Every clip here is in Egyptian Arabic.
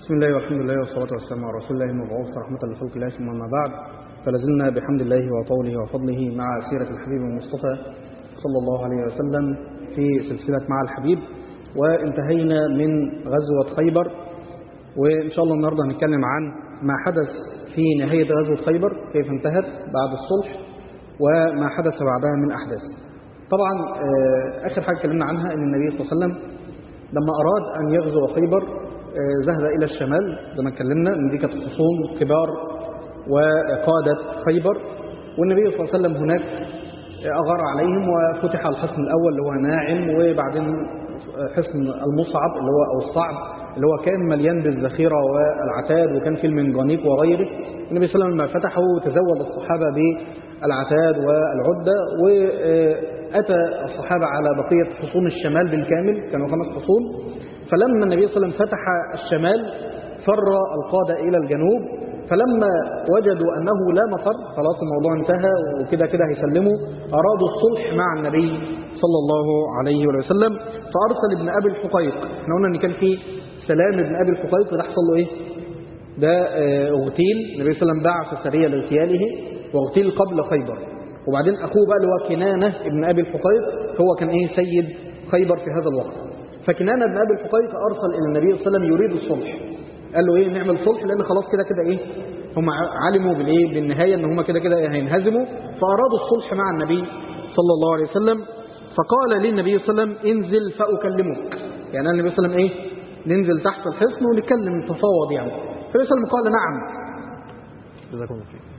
بسم الله والحمد لله والصلاة والسلام على رسول الله المبعوث رحمة لخلق الله ثم أما بعد فلازلنا بحمد الله وطوله وفضله مع سيرة الحبيب المصطفى صلى الله عليه وسلم في سلسلة مع الحبيب وانتهينا من غزوة خيبر وإن شاء الله النهاردة هنتكلم عن ما حدث في نهاية غزوة خيبر كيف انتهت بعد الصلح وما حدث بعدها من أحداث طبعا آخر حاجة اتكلمنا عنها أن النبي صلى الله عليه وسلم لما أراد أن يغزو خيبر ذهب إلى الشمال زي ما اتكلمنا ان دي كانت خصوم كبار وقادة خيبر والنبي صلى الله عليه وسلم هناك أغار عليهم وفتح الحصن الأول اللي هو ناعم وبعدين حصن المصعب اللي هو أو الصعب اللي هو كان مليان بالذخيرة والعتاد وكان فيه المنجانيق وغيره النبي صلى الله عليه وسلم لما فتحه تزود الصحابة بالعتاد والعدة وأتى الصحابة على بقية حصون الشمال بالكامل كانوا خمس حصون فلما النبي صلى الله عليه وسلم فتح الشمال فر القادة إلى الجنوب فلما وجدوا أنه لا مفر خلاص الموضوع انتهى وكده كده هيسلموا أرادوا الصلح مع النبي صلى الله عليه وسلم فأرسل ابن أبي الحقيق احنا قلنا أن كان في سلام ابن أبي الحقيق ده حصل له إيه ده اغتيل النبي صلى الله عليه وسلم بعث سرية لاغتياله واغتيل قبل خيبر وبعدين أخوه بقى اللي هو كنانة ابن أبي الحقيق هو كان إيه سيد خيبر في هذا الوقت فكنانة بن أبي الحقيق أرسل إلى النبي صلى الله عليه وسلم يريد الصلح قال له إيه نعمل صلح لأن خلاص كده كده إيه هم علموا بالإيه بالنهاية إن هم كده كده هينهزموا فأرادوا الصلح مع النبي صلى الله عليه وسلم فقال للنبي صلى الله عليه وسلم انزل فأكلمك يعني النبي صلى الله عليه وسلم إيه ننزل تحت الحصن ونتكلم نتفاوض يعني فالنبي صلى الله عليه وسلم قال نعم جزاكم الله خير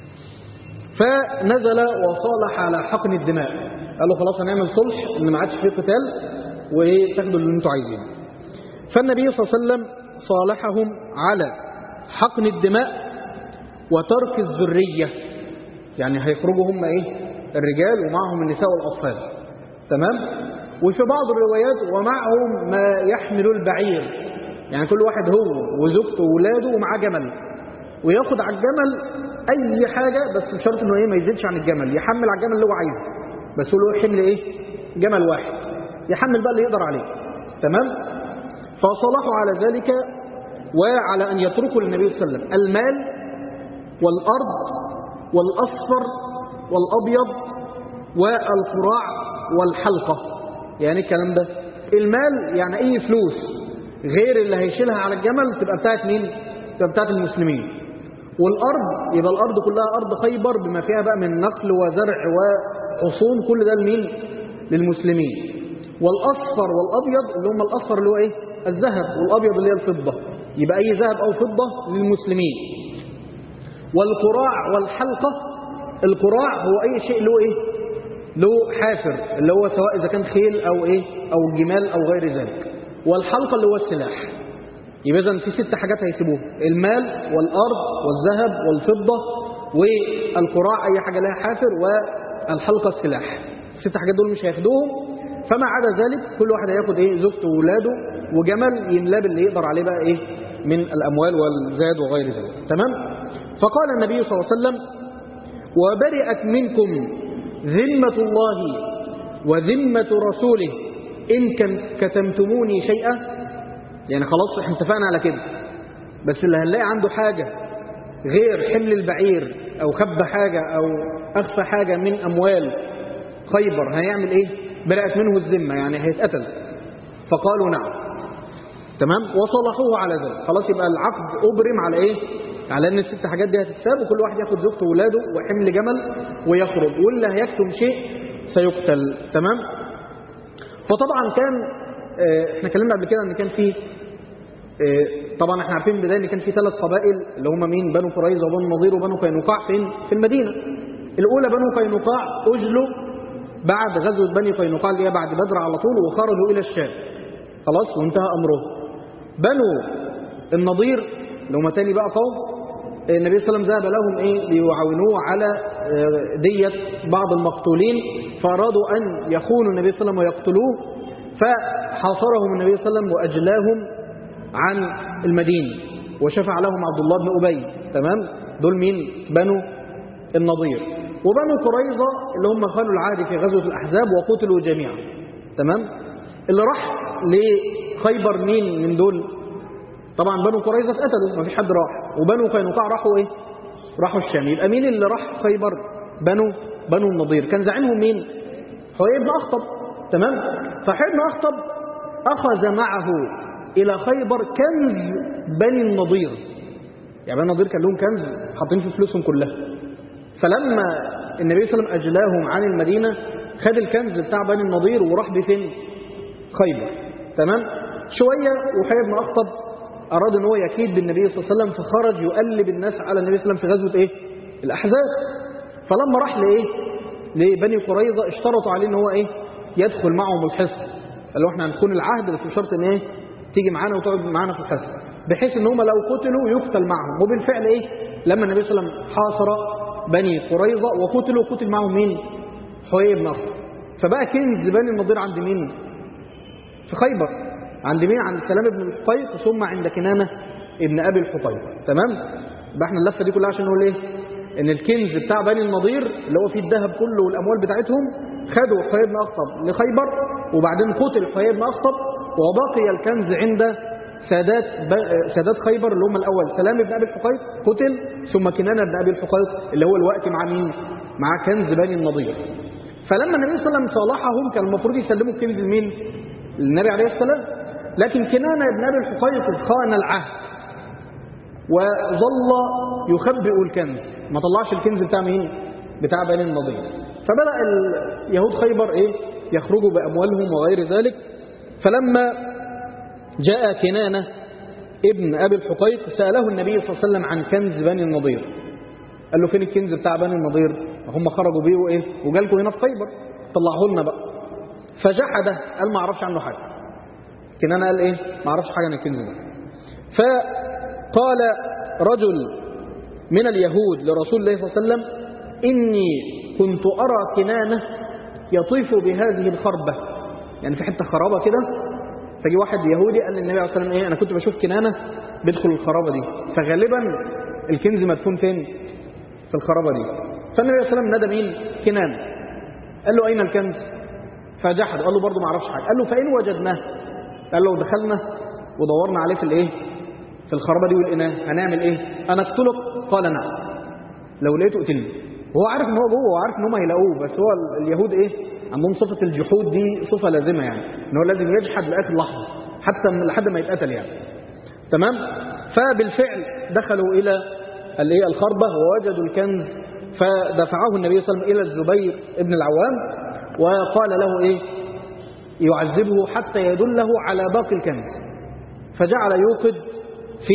فنزل وصالح على حقن الدماء قال له خلاص هنعمل صلح ان ما عادش فيه قتال وايه تاخدوا اللي انتوا عايزينه فالنبي صلى الله عليه وسلم صالحهم على حقن الدماء وترك الذرية يعني هيخرجوا هم ايه الرجال ومعهم النساء والأطفال تمام وفي بعض الروايات ومعهم ما يحمل البعير يعني كل واحد هو وزوجته وولاده ومعاه جمل وياخد على الجمل اي حاجة بس بشرط انه ايه ما يزيدش عن الجمل يحمل على الجمل اللي هو عايزه بس هو له حمل ايه جمل واحد يحمل بقى اللي يقدر عليه تمام فصلحوا على ذلك وعلى أن يتركوا للنبي صلى الله عليه وسلم المال والأرض والأصفر والأبيض والقراع والحلقة يعني الكلام ده المال يعني أي فلوس غير اللي هيشيلها على الجمل تبقى بتاعت مين تبقى بتاعت المسلمين والأرض يبقى الأرض كلها أرض خيبر بما فيها بقى من نخل وزرع وحصون كل ده لمين للمسلمين والأصفر والأبيض اللي هم الأصفر اللي هو إيه الذهب والأبيض اللي هي الفضة يبقى أي ذهب أو فضة للمسلمين والقراع والحلقة القراع هو أي شيء له إيه له حافر اللي هو سواء إذا كان خيل أو إيه أو جمال أو غير ذلك والحلقة اللي هو السلاح يبقى إذن في ست حاجات هيسيبوها المال والأرض والذهب والفضة والقراع أي حاجة لها حافر والحلقة السلاح الست حاجات دول مش هياخدوهم فما عدا ذلك كل واحد هياخد ايه زوجته وولاده وجمل يملاه باللي يقدر عليه بقى ايه من الاموال والزاد وغير ذلك تمام فقال النبي صلى الله عليه وسلم وبرئت منكم ذمة الله وذمة رسوله إن كتمتموني شيئا يعني خلاص احنا اتفقنا على كده بس اللي هنلاقي عنده حاجة غير حمل البعير أو خب حاجة أو أخفى حاجة من أموال خيبر هيعمل إيه برأت منه الذمة يعني هيتقتل فقالوا نعم تمام وصلحوه على ذلك خلاص يبقى العقد أبرم على إيه على أن الست حاجات دي هتتساب وكل واحد ياخد زوجته وولاده وحمل جمل ويخرج واللي هيكتم شيء سيقتل تمام فطبعا كان اه احنا اتكلمنا قبل كده ان كان في اه طبعا احنا عارفين بدايه ان كان في ثلاث قبائل اللي هم مين بنو قريظه وبنو النضير وبنو قينقاع فين في المدينه الاولى بنو قينقاع اجلوا بعد غزوة بني قينقاع اللي هي بعد بدر على طول وخرجوا إلى الشام خلاص وانتهى أمره بنو النضير اللي هم تاني بقى قوم النبي صلى الله عليه وسلم ذهب لهم ايه ليعاونوه على دية بعض المقتولين فأرادوا أن يخونوا النبي صلى الله عليه وسلم ويقتلوه فحاصرهم النبي صلى الله عليه وسلم وأجلاهم عن المدينة وشفع لهم عبد الله بن أبي تمام دول مين بنو النضير وبنو قريظة اللي هم خانوا العهد في غزوة الأحزاب وقتلوا جميعا تمام اللي راح لخيبر مين من دول طبعا بنو قريظة اتقتلوا ما فيش حد راح وبنو قينقاع راحوا ايه راحوا الشام يبقى مين اللي راح خيبر بنو بنو النضير كان زعيمهم مين حوي بن اخطب تمام فحوي بن اخطب اخذ معه الى خيبر كنز بني النضير يعني بني النضير كان لهم كنز حاطين فيه فلوسهم كلها فلما النبي صلى الله عليه وسلم اجلاهم عن المدينه خد الكنز بتاع بني النضير وراح بيه فين خيبر تمام شويه وحي بن اخطب اراد ان هو يكيد بالنبي صلى الله عليه وسلم فخرج يقلب الناس على النبي صلى الله عليه وسلم في غزوه ايه الاحزاب فلما راح لايه لبني قريظه اشترطوا عليه ان هو ايه يدخل معهم الحصن قالوا احنا هنخون العهد بس بشرط ان ايه تيجي معانا وتقعد معانا في الحصن بحيث ان هم لو قتلوا يقتل معهم وبالفعل ايه لما النبي صلى الله عليه وسلم حاصر بني قريظه وقتلوا قتل معهم مين حوي بن اخطب فبقى كنز بني النضير عند مين في خيبر عند مين عند سلام بن الحقيق ثم عند كنانه ابن ابي الحقيق تمام يبقى احنا اللفه دي كلها عشان نقول ايه ان الكنز بتاع بني النضير اللي هو فيه الذهب كله والاموال بتاعتهم خدوا حوي بن اخطب لخيبر وبعدين قتل حوي بن اخطب وبقي الكنز عند سادات ب... سادات خيبر اللي هم الاول سلام بن ابي الحقيق قتل ثم كنانه بن ابي الحقيق اللي هو الوقت مع مين مع كنز بني النضير فلما النبي صلى الله عليه وسلم صالحهم كان المفروض يسلموا الكنز لمين للنبي عليه السلام لكن كنانه بن ابي الحقيق خان العهد وظل يخبئ الكنز ما طلعش الكنز بتاع مين بتاع بني النضير فبدأ اليهود خيبر ايه يخرجوا بأموالهم وغير ذلك فلما جاء كنانة ابن أبي الحقيق سأله النبي صلى الله عليه وسلم عن كنز بني النضير قال له فين الكنز بتاع بني النضير هم خرجوا بيه وايه وجالكوا هنا في خيبر طلعه لنا بقى فجحده قال ما اعرفش عنه حاجه كنانة قال ايه ما اعرفش حاجه عن الكنز ده فقال رجل من اليهود لرسول الله صلى الله عليه وسلم إني كنت أرى كنانة يطيف بهذه الخربة يعني في حتة خرابة كده فجي واحد يهودي قال للنبي عليه الصلاة والسلام إيه أنا كنت بشوف كنانة بيدخل الخرابة دي فغالبا الكنز مدفون فين في الخرابة دي فالنبي عليه الصلاة والسلام نادى مين كنانة قال له أين الكنز فجحد قال له برضه ما اعرفش حاجة قال له فإن وجدناه قال له دخلنا ودورنا عليه في الايه في الخرابة دي والإناء هنعمل ايه انا اقتلك قال نعم لو لقيته اقتلني هو عارف ان هو جوه وعارف ان هم هيلاقوه بس هو اليهود ايه عندهم صفة الجحود دي صفة لازمة يعني ان هو لازم يجحد لآخر لحظة حتى لحد ما يتقتل يعني تمام فبالفعل دخلوا إلى الايه الخربة ووجدوا الكنز فدفعه النبي صلى الله عليه وسلم إلى الزبير ابن العوام وقال له ايه يعذبه حتى يدله على باقي الكنز فجعل يوقد في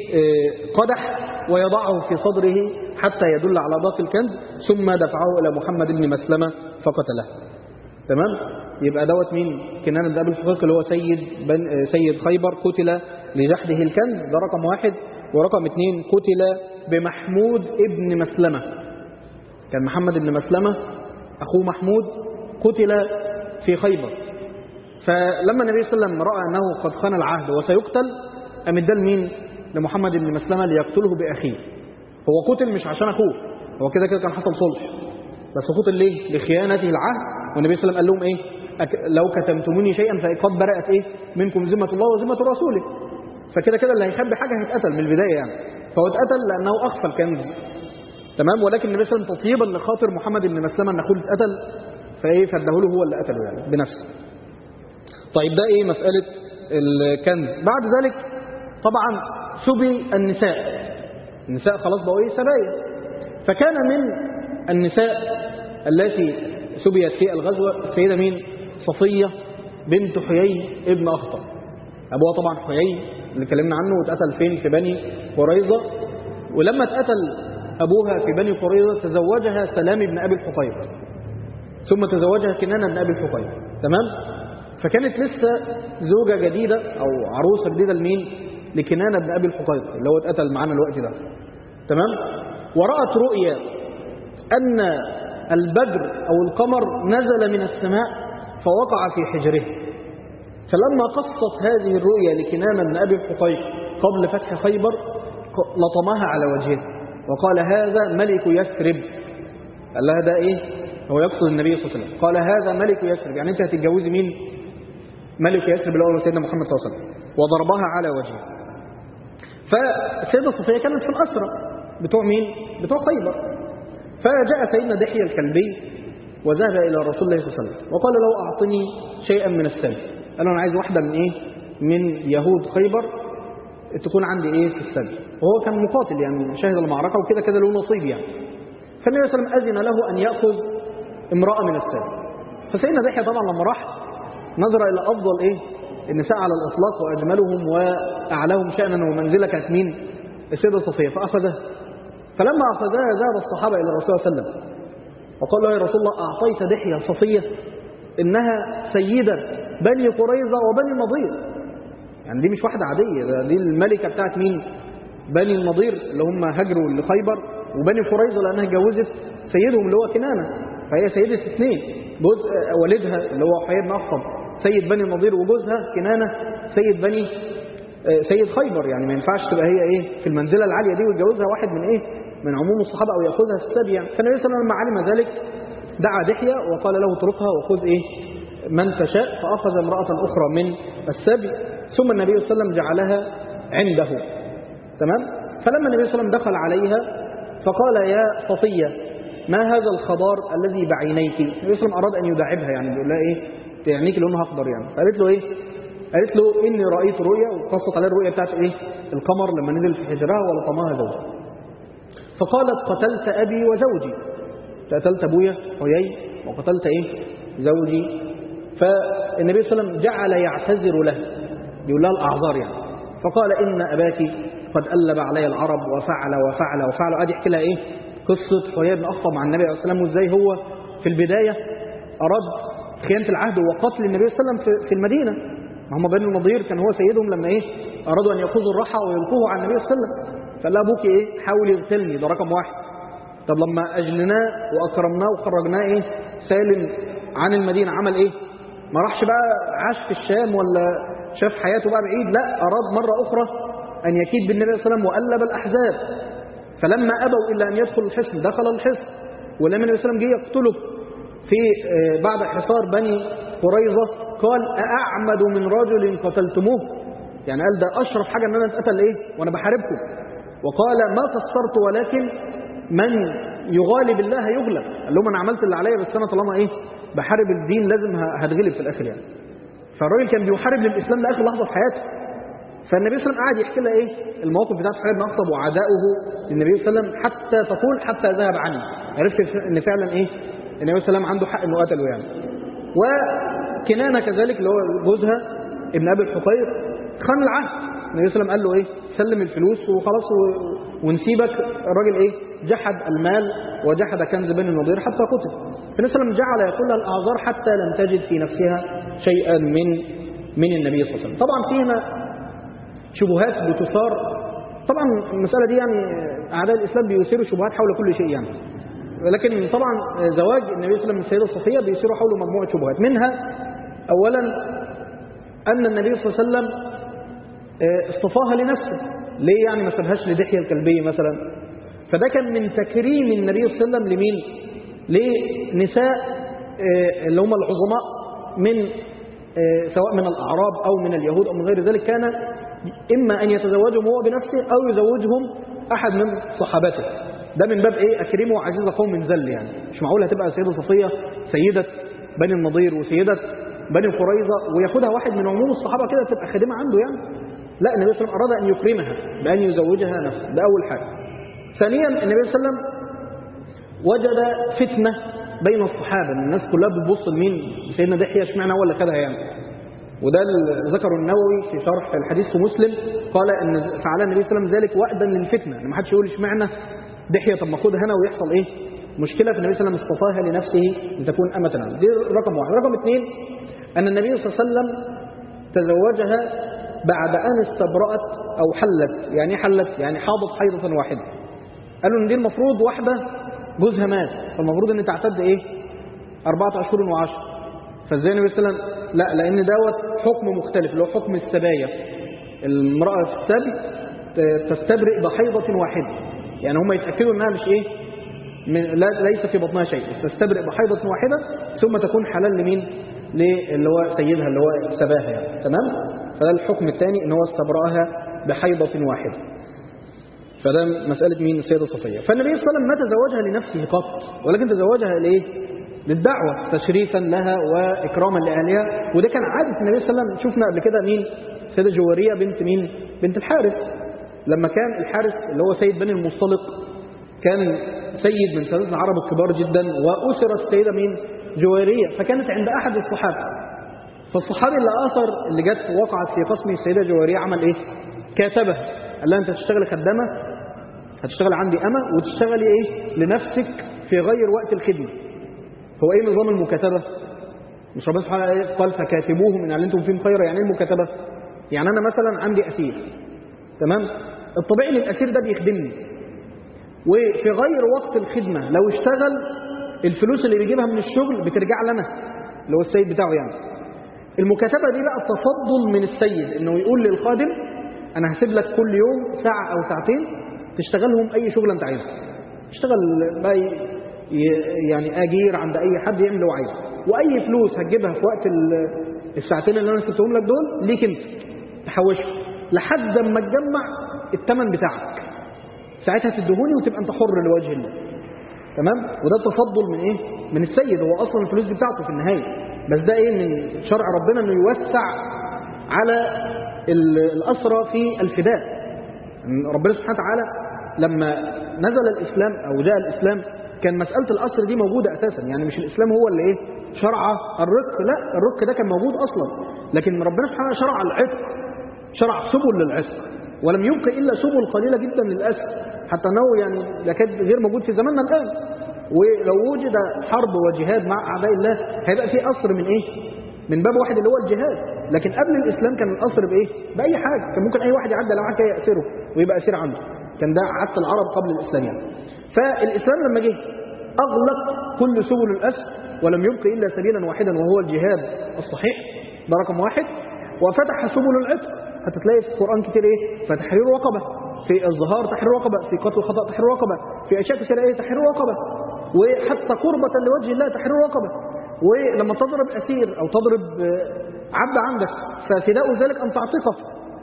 قدح ويضعه في صدره حتى يدل على باقي الكنز ثم دفعه إلى محمد بن مسلمة فقتله تمام يبقى دوت مين كنان بن ابي الحقيق اللي هو سيد بن سيد خيبر قتل لجحده الكنز ده رقم واحد ورقم اثنين قتل بمحمود ابن مسلمة كان محمد بن مسلمة أخوه محمود قتل في خيبر فلما النبي صلى الله عليه وسلم رأى أنه قد خان العهد وسيقتل قام اداه لمين لمحمد بن مسلمة ليقتله بأخيه هو قتل مش عشان أخوه هو كده كده كان حصل صلح بس قتل ليه لخيانته العهد والنبي صلى الله عليه وسلم قال لهم ايه أك... لو كتمتموني شيئا فقد برأت ايه منكم ذمة الله وذمة رسوله فكده كده اللي هيخبي حاجة هيتقتل من البداية يعني فهو اتقتل لأنه أخفى الكنز تمام ولكن النبي صلى الله عليه وسلم تطيبا لخاطر محمد بن مسلمة أن أخوه اتقتل فايه فادهوله هو اللي قتله يعني بنفسه طيب ده ايه مسألة الكنز بعد ذلك طبعا سبي النساء النساء خلاص بقوا ايه سبايا فكان من النساء التي سبيت في الغزوة السيدة مين صفية بنت حيي ابن أخطر أبوها طبعا حيي اللي اتكلمنا عنه واتقتل فين في بني قريظة ولما اتقتل أبوها في بني قريظة تزوجها سلام بن أبي الحقيق ثم تزوجها كنانة بن أبي الحقيق تمام فكانت لسه زوجة جديدة أو عروسة جديدة لمين لكنانة بن أبي الحقيق اللي هو اتقتل معانا الوقت ده تمام ورأت رؤيا أن البدر أو القمر نزل من السماء فوقع في حجره فلما قصت هذه الرؤيا لكنانة بن أبي الحقيق قبل فتح خيبر لطمها على وجهه وقال هذا ملك يثرب قال لها ده ايه هو يقصد النبي صلى الله عليه وسلم قال هذا ملك يثرب يعني انت هتتجوزي مين ملك يثرب اللي هو سيدنا محمد صلى الله عليه وسلم وضربها على وجهه فالسيدة صفية كانت في الأسرة بتوع مين؟ بتوع خيبر فجاء سيدنا دحية الكلبي وذهب إلى رسول الله صلى الله عليه وسلم وقال له أعطني شيئا من السبي قال له أنا عايز واحدة من إيه؟ من يهود خيبر تكون عندي إيه في السبي وهو كان مقاتل يعني شهد المعركة وكده كده له نصيب يعني فالنبي صلى الله عليه وسلم أذن له أن يأخذ امرأة من السبي فسيدنا دحية طبعا لما راح نظر إلى أفضل إيه النساء على الإطلاق وأجملهم وأعلاهم شأنا ومنزلة كانت مين السيدة صفية فأخذها فلما أخذها ذهب الصحابة إلى الرسول صلى الله عليه وسلم وقال له يا رسول الله أعطيت دحية صفية إنها سيدة بني قريظة وبني النضير يعني دي مش واحدة عادية ده دي الملكة بتاعت مين بني النضير اللي هم هاجروا لخيبر وبني قريظة لأنها جوزت سيدهم اللي هو كنانة فهي سيدة اثنين جزء والدها اللي هو حيي بن أخطب سيد بني النضير وجوزها كنانة سيد بني سيد خيبر يعني ما ينفعش تبقى هي ايه في المنزلة العالية دي ويتجوزها واحد من ايه من عموم الصحابة أو يأخذها في السبي يعني فالنبي صلى الله عليه وسلم لما علم ذلك دعا دحية وقال له اتركها وخذ ايه من تشاء فأخذ امرأة أخرى من السبي ثم النبي صلى الله عليه وسلم جعلها عنده تمام فلما النبي صلى الله عليه وسلم دخل عليها فقال يا صفية ما هذا الخضار الذي بعينيك النبي صلى الله عليه وسلم أراد أن يداعبها يعني بيقول لها إيه تعنيك لونها أخضر يعني فقالت له إيه قالت له إني رأيت رؤيا وقصت عليه الرؤيا بتاعت إيه القمر لما نزل في حجرها ولطمها زوجها فقالت قتلت أبي وزوجي قتلت أبويا حيي وقتلت إيه زوجي فالنبي صلى الله عليه وسلم جعل يعتذر له يقول لها الأعذار يعني فقال إن أباك قد ألب علي العرب وفعل وفعل وفعل أدي يحكي لها إيه قصة حيي بن أخطب مع النبي عليه الصلاة والسلام وإزاي هو في البداية أراد خيانة العهد وقتل النبي صلى الله عليه وسلم في المدينة ما هم بني النضير كان هو سيدهم لما إيه أرادوا أن يأخذوا الرحى ويلقوه على النبي صلى الله عليه وسلم فقال لها أبوك إيه حاول يغتلني ده رقم واحد طب لما أجلناه وأكرمناه وخرجناه إيه سالم عن المدينة عمل إيه ما راحش بقى عاش في الشام ولا شاف حياته بقى بعيد لا أراد مرة أخرى أن يكيد بالنبي صلى الله عليه وسلم وألب الأحزاب فلما أبوا إلا أن يدخل الحصن دخل الحصن ولما النبي صلى الله عليه وسلم جه يقتله في بعد حصار بني قريظة قال أأعمد من رجل قتلتموه يعني قال ده أشرف حاجة أن أنا أتقتل إيه وأنا بحاربكم وقال ما قصرت ولكن من يغالب الله يغلب قال لهم أنا عملت اللي عليا بس أنا طالما إيه بحارب الدين لازم هتغلب في الآخر يعني فالراجل كان بيحارب للإسلام لآخر لحظة في حياته فالنبي صلى الله عليه وسلم قعد يحكي لها ايه المواقف بتاعت حياة بن اخطب وعداؤه للنبي صلى الله عليه وسلم حتى تقول حتى ذهب عني عرفت ان فعلا ايه النبي صلى الله عليه وسلم عنده حق انه قتله يعني وكنانه كذلك اللي هو جوزها ابن ابي الحقير خان العهد النبي صلى الله عليه وسلم قال له ايه سلم الفلوس وخلاص و... ونسيبك الراجل ايه جحد المال وجحد كنز بني النضير حتى قتل فالنبي صلى الله عليه وسلم جعل يقول لها الاعذار حتى لم تجد في نفسها شيئا من من النبي صلى الله عليه وسلم طبعا في هنا شبهات بتثار طبعا المسألة دي يعني أعداء الإسلام بيثيروا شبهات حول كل شيء يعني لكن طبعا زواج النبي صلى الله عليه وسلم من السيدة صفية بيثيروا حوله مجموعة شبهات منها أولا أن النبي صلى الله عليه وسلم اصطفاها لنفسه ليه يعني ما سابهاش لدحية الكلبية مثلا فده كان من تكريم النبي صلى الله عليه وسلم لمين لنساء اللي هم العظماء من سواء من الأعراب أو من اليهود أو من غير ذلك كان إما أن يتزوجهم هو بنفسه أو يزوجهم أحد من صحابته ده من باب إيه أكرمه وعزيز قوم من ذل يعني مش معقول هتبقى سيدة صفية سيدة بني النضير وسيدة بني قريظة وياخدها واحد من عموم الصحابة كده تبقى خادمة عنده يعني لا النبي صلى الله عليه وسلم أراد أن يكرمها بأن يزوجها نفسه ده أول حاجة ثانيا النبي صلى الله عليه وسلم وجد فتنة بين الصحابة الناس كلها بتبص لمين سيدنا دحية اشمعنى هو اللي خدها يعني وده ذكر النووي في شرح الحديث في مسلم قال ان فعل النبي صلى الله عليه وسلم ذلك وأدا للفتنة ان ما حدش يقول اشمعنى دحية طب ما خدها هنا ويحصل ايه مشكلة في النبي صلى الله عليه وسلم اصطفاها لنفسه ان تكون أمة عنه دي رقم واحد رقم اثنين أن النبي صلى الله عليه وسلم تزوجها بعد أن استبرأت أو حلت يعني حلت يعني حاضت حيضة واحدة قالوا ان دي المفروض واحدة جوزها مات فالمفروض ان تعتد ايه أربعة أشهر وعشر فازاي النبي صلى الله عليه وسلم لا لأن دوت حكم مختلف اللي هو حكم السبايا المرأة في السبي تستبرئ بحيضة واحدة يعني هم يتأكدوا انها مش ايه من لا ليس في بطنها شيء تستبرئ بحيضة واحدة ثم تكون حلال لمين اللي هو سيدها اللي هو سباها يعني تمام فده الحكم الثاني ان هو استبرأها بحيضة واحدة فده مسألة مين السيدة صفية فالنبي صلى الله عليه وسلم ما تزوجها لنفسه قط ولكن تزوجها لإيه للدعوة تشريفا لها وإكراما لأهلها وده كان عادة النبي صلى الله عليه وسلم شفنا قبل كده مين السيدة جوارية بنت مين بنت الحارس لما كان الحارس اللي هو سيد بني المصطلق كان سيد من سادات العرب الكبار جدا وأسرت السيدة مين جوارية فكانت عند أحد الصحابة فالصحابي اللي آثر اللي جت وقعت في قسم السيدة جوارية عمل إيه كاتبها قال لها أنت هتشتغلي خدامة هتشتغلي عندي أنا وتشتغلي إيه لنفسك في غير وقت الخدمة هو إيه نظام المكاتبة مش ربنا سبحانه وتعالى قال فكاتبوهم إن علمتم فيهم خيرا يعني إيه المكاتبة يعني أنا مثلا عندي أسير تمام الطبيعي ان الأسير ده بيخدمني وفي غير وقت الخدمة لو اشتغل الفلوس اللي بيجيبها من الشغل بترجع لنا اللي هو السيد بتاعه يعني المكاتبة دي بقى تفضل من السيد انه يقول للخادم انا هسيب لك كل يوم ساعة او ساعتين تشتغلهم اي شغل انت عايزه اشتغل بقى ي- يعني اجير عند اي حد يعمل اللي هو عايزه واي فلوس هتجيبها في وقت ال- الساعتين اللي انا سبتهم لك دول ليك انت تحوشهم لحد اما تجمع الثمن بتاعك ساعتها تدهوني وتبقى انت حر لوجه الله تمام وده تفضل من ايه من السيد هو اصلا الفلوس دي بتاعته في النهايه بس ده ايه من شرع ربنا انه يوسع على ال- الاسرى في الفداء إن ربنا سبحانه وتعالى لما نزل الاسلام او جاء الاسلام كان مساله الاسر دي موجوده اساسا يعني مش الاسلام هو اللي ايه شرع الرق لا الرق ده كان موجود اصلا لكن ربنا سبحانه وتعالى شرع العتق شرع سبل للعتق ولم يبق الا سبل قليله جدا للاسر حتى انه يعني يكاد غير موجود في زماننا الان ولو وجد حرب وجهاد مع اعداء الله هيبقى في اسر من ايه من باب واحد اللي هو الجهاد لكن قبل الاسلام كان الاسر بايه باي حاجه كان ممكن اي واحد يعدي لو حاجه ياسره ويبقى اسير عنده كان ده عاده العرب قبل الاسلام يعني فالاسلام لما جه اغلق كل سبل الاسر ولم يبق الا سبيلا واحدا وهو الجهاد الصحيح ده رقم واحد وفتح سبل العتق هتتلاقي في القران كتير ايه فتحرير رقبه في الظهار تحرير رقبه في قتل الخطا تحرير رقبه في اشياء كثيره ايه تحرير رقبه وحتى قربة لوجه الله تحرير رقبة ولما تضرب أسير أو تضرب آه، عبد عندك ففداء ذلك أن تعتقه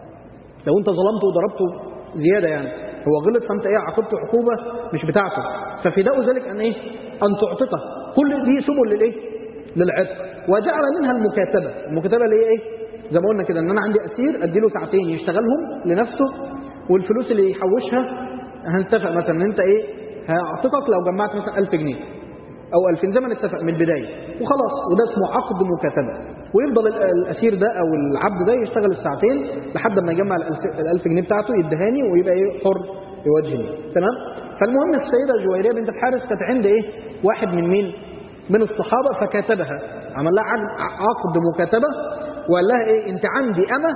لو أنت ظلمته وضربته زيادة يعني هو غلط فأنت إيه عاقبته عقوبة مش بتاعته ففداء ذلك أن إيه أن تعتقه كل دي سبل للإيه للعتق وجعل منها المكاتبة المكاتبة اللي هي إيه زي ما قلنا كده ان انا عندي اسير اديله ساعتين يشتغلهم لنفسه والفلوس اللي يحوشها هنتفق مثلا ان انت ايه هعتقك لو جمعت مثلا 1000 جنيه او 2000 زي ما نتفق من البدايه وخلاص وده اسمه عقد مكاتبه ويفضل ال- الاسير ده او العبد ده يشتغل الساعتين لحد ما يجمع ال 1000 جنيه بتاعته يدهاني ويبقى ايه حر بوجه الله تمام فالمهم السيده جويريه بنت الحارث كانت عند ايه واحد من مين من الصحابه فكاتبها عمل لها عقد- عقد مكاتبه وقال لها ايه انت عندي انا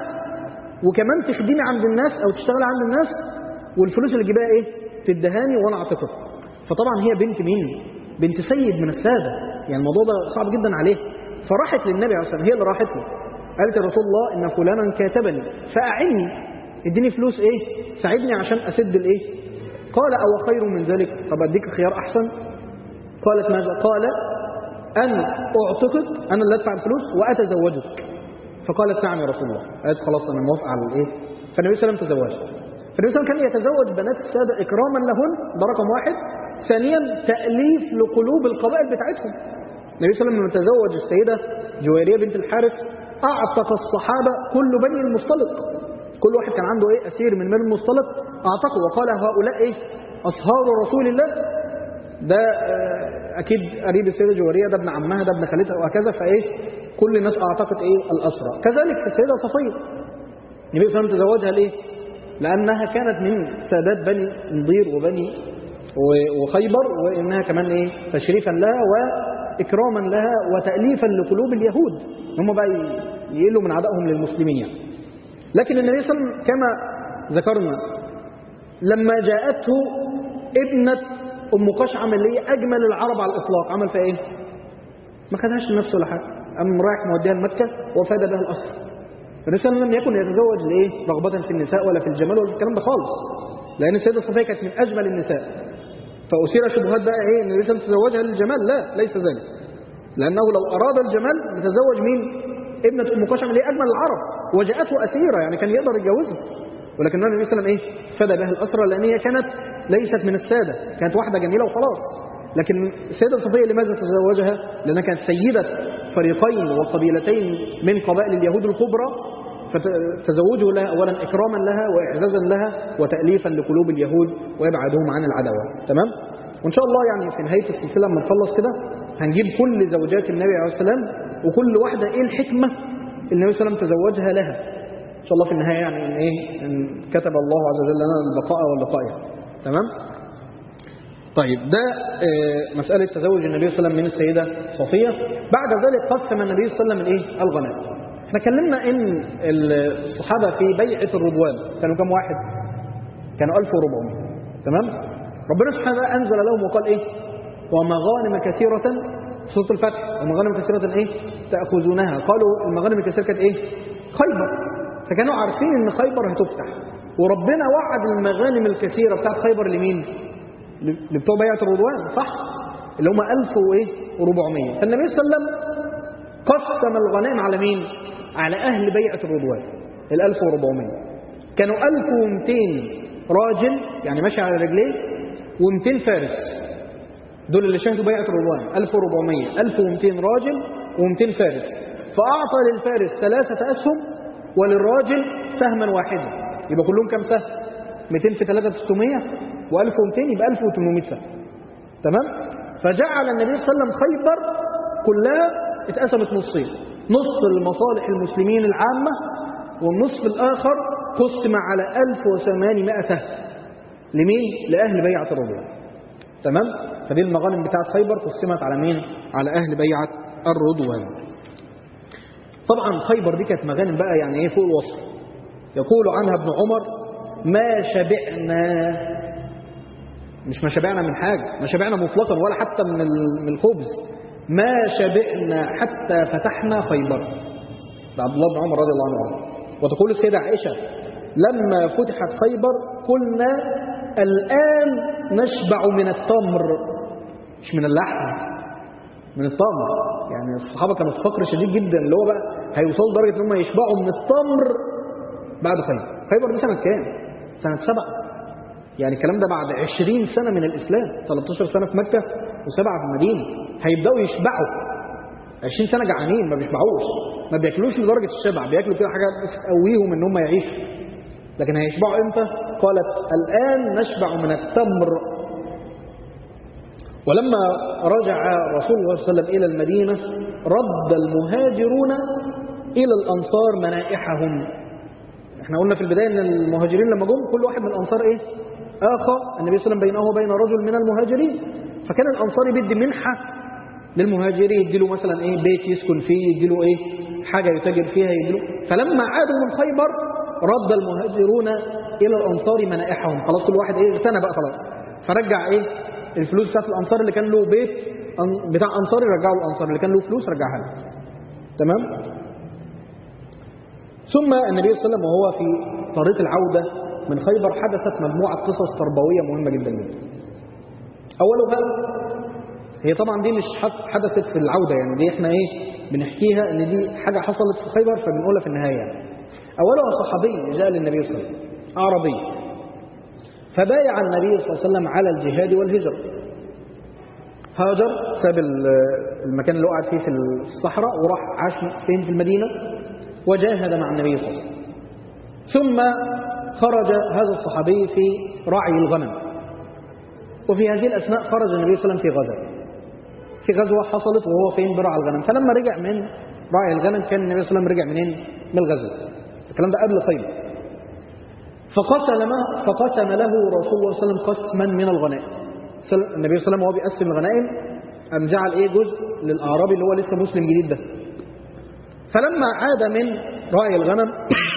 وكمان تخدمي عند الناس او تشتغلي عند الناس والفلوس اللي تجيبها ايه تدهاني وانا اعتقد فطبعا هي بنت مين بنت سيد من الساده يعني الموضوع ده صعب جدا عليه فراحت للنبي عليه الصلاه والسلام هي اللي راحت له قالت يا رسول الله ان فلانا كاتبني فاعني اديني فلوس ايه ساعدني عشان اسد الايه قال او خير من ذلك طب اديك خيار احسن قالت ماذا قال ان اعتقد انا اللي ادفع الفلوس واتزوجك فقالت نعم يا رسول الله قالت خلاص انا موافقه على الايه فالنبي صلى الله عليه وسلم تزوجها فالنبي صلى الله عليه وسلم كان يتزوج بنات الساده اكراما لهن ده رقم واحد ثانيا تاليف لقلوب القبائل بتاعتهم النبي صلى الله عليه وسلم لما تزوج السيده جويريه بنت الحارث اعتق الصحابه كل بني المصطلق كل واحد كان عنده ايه اسير من بني المصطلق اعتقه وقال هؤلاء ايه اصهار رسول الله ده آه، اكيد قريب السيده جواريه ده ابن عمها ده ابن خالتها وهكذا فايه كل الناس اعتقد ايه الاسرى كذلك السيده صفيه النبي صلى الله عليه وسلم تزوجها ليه لانها كانت من سادات بني نضير وبني و- وخيبر وانها كمان ايه تشريفا لها واكراما لها وتاليفا لقلوب اليهود هم بقى ي- يقلوا من عدائهم للمسلمين يعني لكن النبي صلى الله عليه وسلم كما ذكرنا لما جاءته ابنة أم قشعم اللي هي أجمل العرب على الإطلاق عمل فيها إيه؟ ما خدهاش لنفسه ولا حاجة قام رايح موديها لمكة وفاد بها الأسر النبي صلى الله عليه وسلم لم يكن يتزوج لإيه؟ رغبة في النساء ولا في الجمال ولا في الكلام ده خالص لأن السيدة صفية كانت من أجمل النساء فأثير شبهات بقى إيه؟ إن النبي صلى الله عليه وسلم تزوجها للجمال لا ليس ذلك لأنه لو أراد الجمال لتزوج مين؟ ابنة أم قشعم اللي هي أجمل العرب وجاءته أسيرة يعني كان يقدر يتجوزها ولكن النبي صلى الله عليه وسلم إيه؟ فدى بها الأسرى لأن هي كانت ليست من السادة كانت واحدة جميلة وخلاص لكن السيدة صفية لماذا تزوجها لأنها كانت سيدة فريقين وقبيلتين من قبائل اليهود الكبرى فتزوجه لها أولا إكراما لها وإعزازا لها وتأليفا لقلوب اليهود ويبعدهم عن العداوة تمام؟ وإن شاء الله يعني في نهاية السلسلة لما نخلص كده هنجيب كل زوجات النبي عليه السلام وكل واحدة إيه الحكمة اللي النبي صلى الله عليه وسلم تزوجها لها إن شاء الله في النهاية يعني إن إيه إن كتب الله عز وجل لنا البقاء واللقاء يعني. تمام؟ طيب ده آه، مسألة تزوج النبي صلى الله عليه وسلم من السيدة صفية بعد ذلك قسم النبي صلى الله عليه وسلم الإيه؟ الغنائم احنا كلمنا ان الصحابة في بيعة الرضوان كانوا كم واحد كانوا 1400 تمام ربنا سبحانه وتعالى أنزل لهم وقال إيه ومغانم كثيرة سورة الفتح ومغانم كثيرة إيه تأخذونها قالوا المغانم الكثيرة كانت إيه خيبر فكانوا عارفين ان خيبر هتفتح وربنا وعد المغانم الكثيرة بتاعت خيبر لمين اللي بتوع بيعة الرضوان صح اللي هم 1400 فالنبي صلى الله عليه وسلم قسم الغنائم على مين على أهل بيعة الرضوان ال 1400 كانوا 1200 راجل يعني ماشي على رجليه و200 فارس دول اللي شهدوا بيعة الرضوان 1400 1200 راجل و200 فارس فأعطى للفارس ثلاثة أسهم وللراجل سهما واحدا يبقى كلهم كم سهم 200 في 3 600 و1200 يبقى 1800 سهم تمام فجعل النبي صلى الله عليه وسلم خيبر كلها اتقسمت نصين نص لمصالح المسلمين العامة والنصف الآخر قسم على 1800 سهم لمين؟ لأهل بيعة الرضوان تمام؟ فدي المغانم بتاعت خيبر قسمت على مين؟ على أهل بيعة الرضوان طبعا خيبر دي كانت مغانم بقى يعني ايه فوق الوصف يقول عنها ابن عمر ما شبعنا مش ما شبعنا من حاجة ما شبعنا مطلقا ولا حتى من ال- من الخبز ما شبعنا حتى فتحنا خيبر ده عبد الله بن عمر رضي الله عنه وتقول السيدة عائشة لما فتحت خيبر قلنا الآن نشبع من التمر مش من اللحم من التمر يعني الصحابة كانوا في فقر شديد جدا اللي هو بقى هيوصلوا لدرجة ان هم يشبعوا من التمر بعد خيبر خيبر دي سنة كام؟ سنة سبعة يعني الكلام ده بعد 20 سنة من الإسلام 13 سنة في مكة وسبعة في المدينة هيبدأوا يشبعوا 20 سنة جعانين ما بيشبعوش ما بياكلوش لدرجة الشبع بياكلوا كده حاجة بس تقويهم ان هم يعيشوا لكن هيشبعوا امتى؟ قالت الآن نشبع من التمر ولما رجع رسول الله صلى الله عليه وسلم إلى المدينة رد المهاجرون إلى الأنصار منائحهم احنا قلنا في البداية ان المهاجرين لما جم كل واحد من الأنصار ايه آخى النبي صلى الله عليه وسلم بينه وبين رجل من المهاجرين فكان الأنصار بيدي منحة للمهاجرين يديله مثلا ايه بيت يسكن فيه يديله ايه حاجة يتاجر فيها يديله فلما عادوا من خيبر رد المهاجرون إلى الأنصار منائحهم خلاص كل واحد ايه اغتنى بقى خلاص فرجع ايه الفلوس بتاعت الأنصار اللي كان له بيت أن- بتاع أنصار يرجعوا الأنصار اللي كان له فلوس رجعها له تمام ثم النبي صلى الله عليه وسلم وهو في طريق العودة من خيبر حدثت مجموعة قصص تربوية مهمة جدا جدا أولها هي طبعا دي مش حد- حدثت في العودة يعني دي احنا ايه بنحكيها ان دي حاجة حصلت في خيبر فبنقولها في النهاية يعني. أولها صحابي جاء للنبي صلى الله عليه وسلم أعربي فبايع النبي صلى الله عليه وسلم على الجهاد والهجرة هاجر ساب ال- المكان اللي قعد فيه في الصحراء وراح عاش فين في المدينة وجاهد مع النبي صلى الله عليه وسلم ثم خرج هذا الصحابي في رعي الغنم وفي هذه الأثناء خرج النبي صلى الله عليه وسلم في غزوة في غزوة حصلت وهو فين برعى الغنم فلما رجع من رعي الغنم كان النبي صلى الله عليه وسلم رجع منين من الغزوة الكلام ده قبل خيبر فقسم فقسم له رسول الله صلى الله عليه وسلم قسما من الغنائم سل- النبي صلى الله عليه وسلم وهو بيقسم الغنائم قام جعل ايه جزء للاعرابي اللي هو لسه مسلم جديد ده فلما عاد من رعي الغنم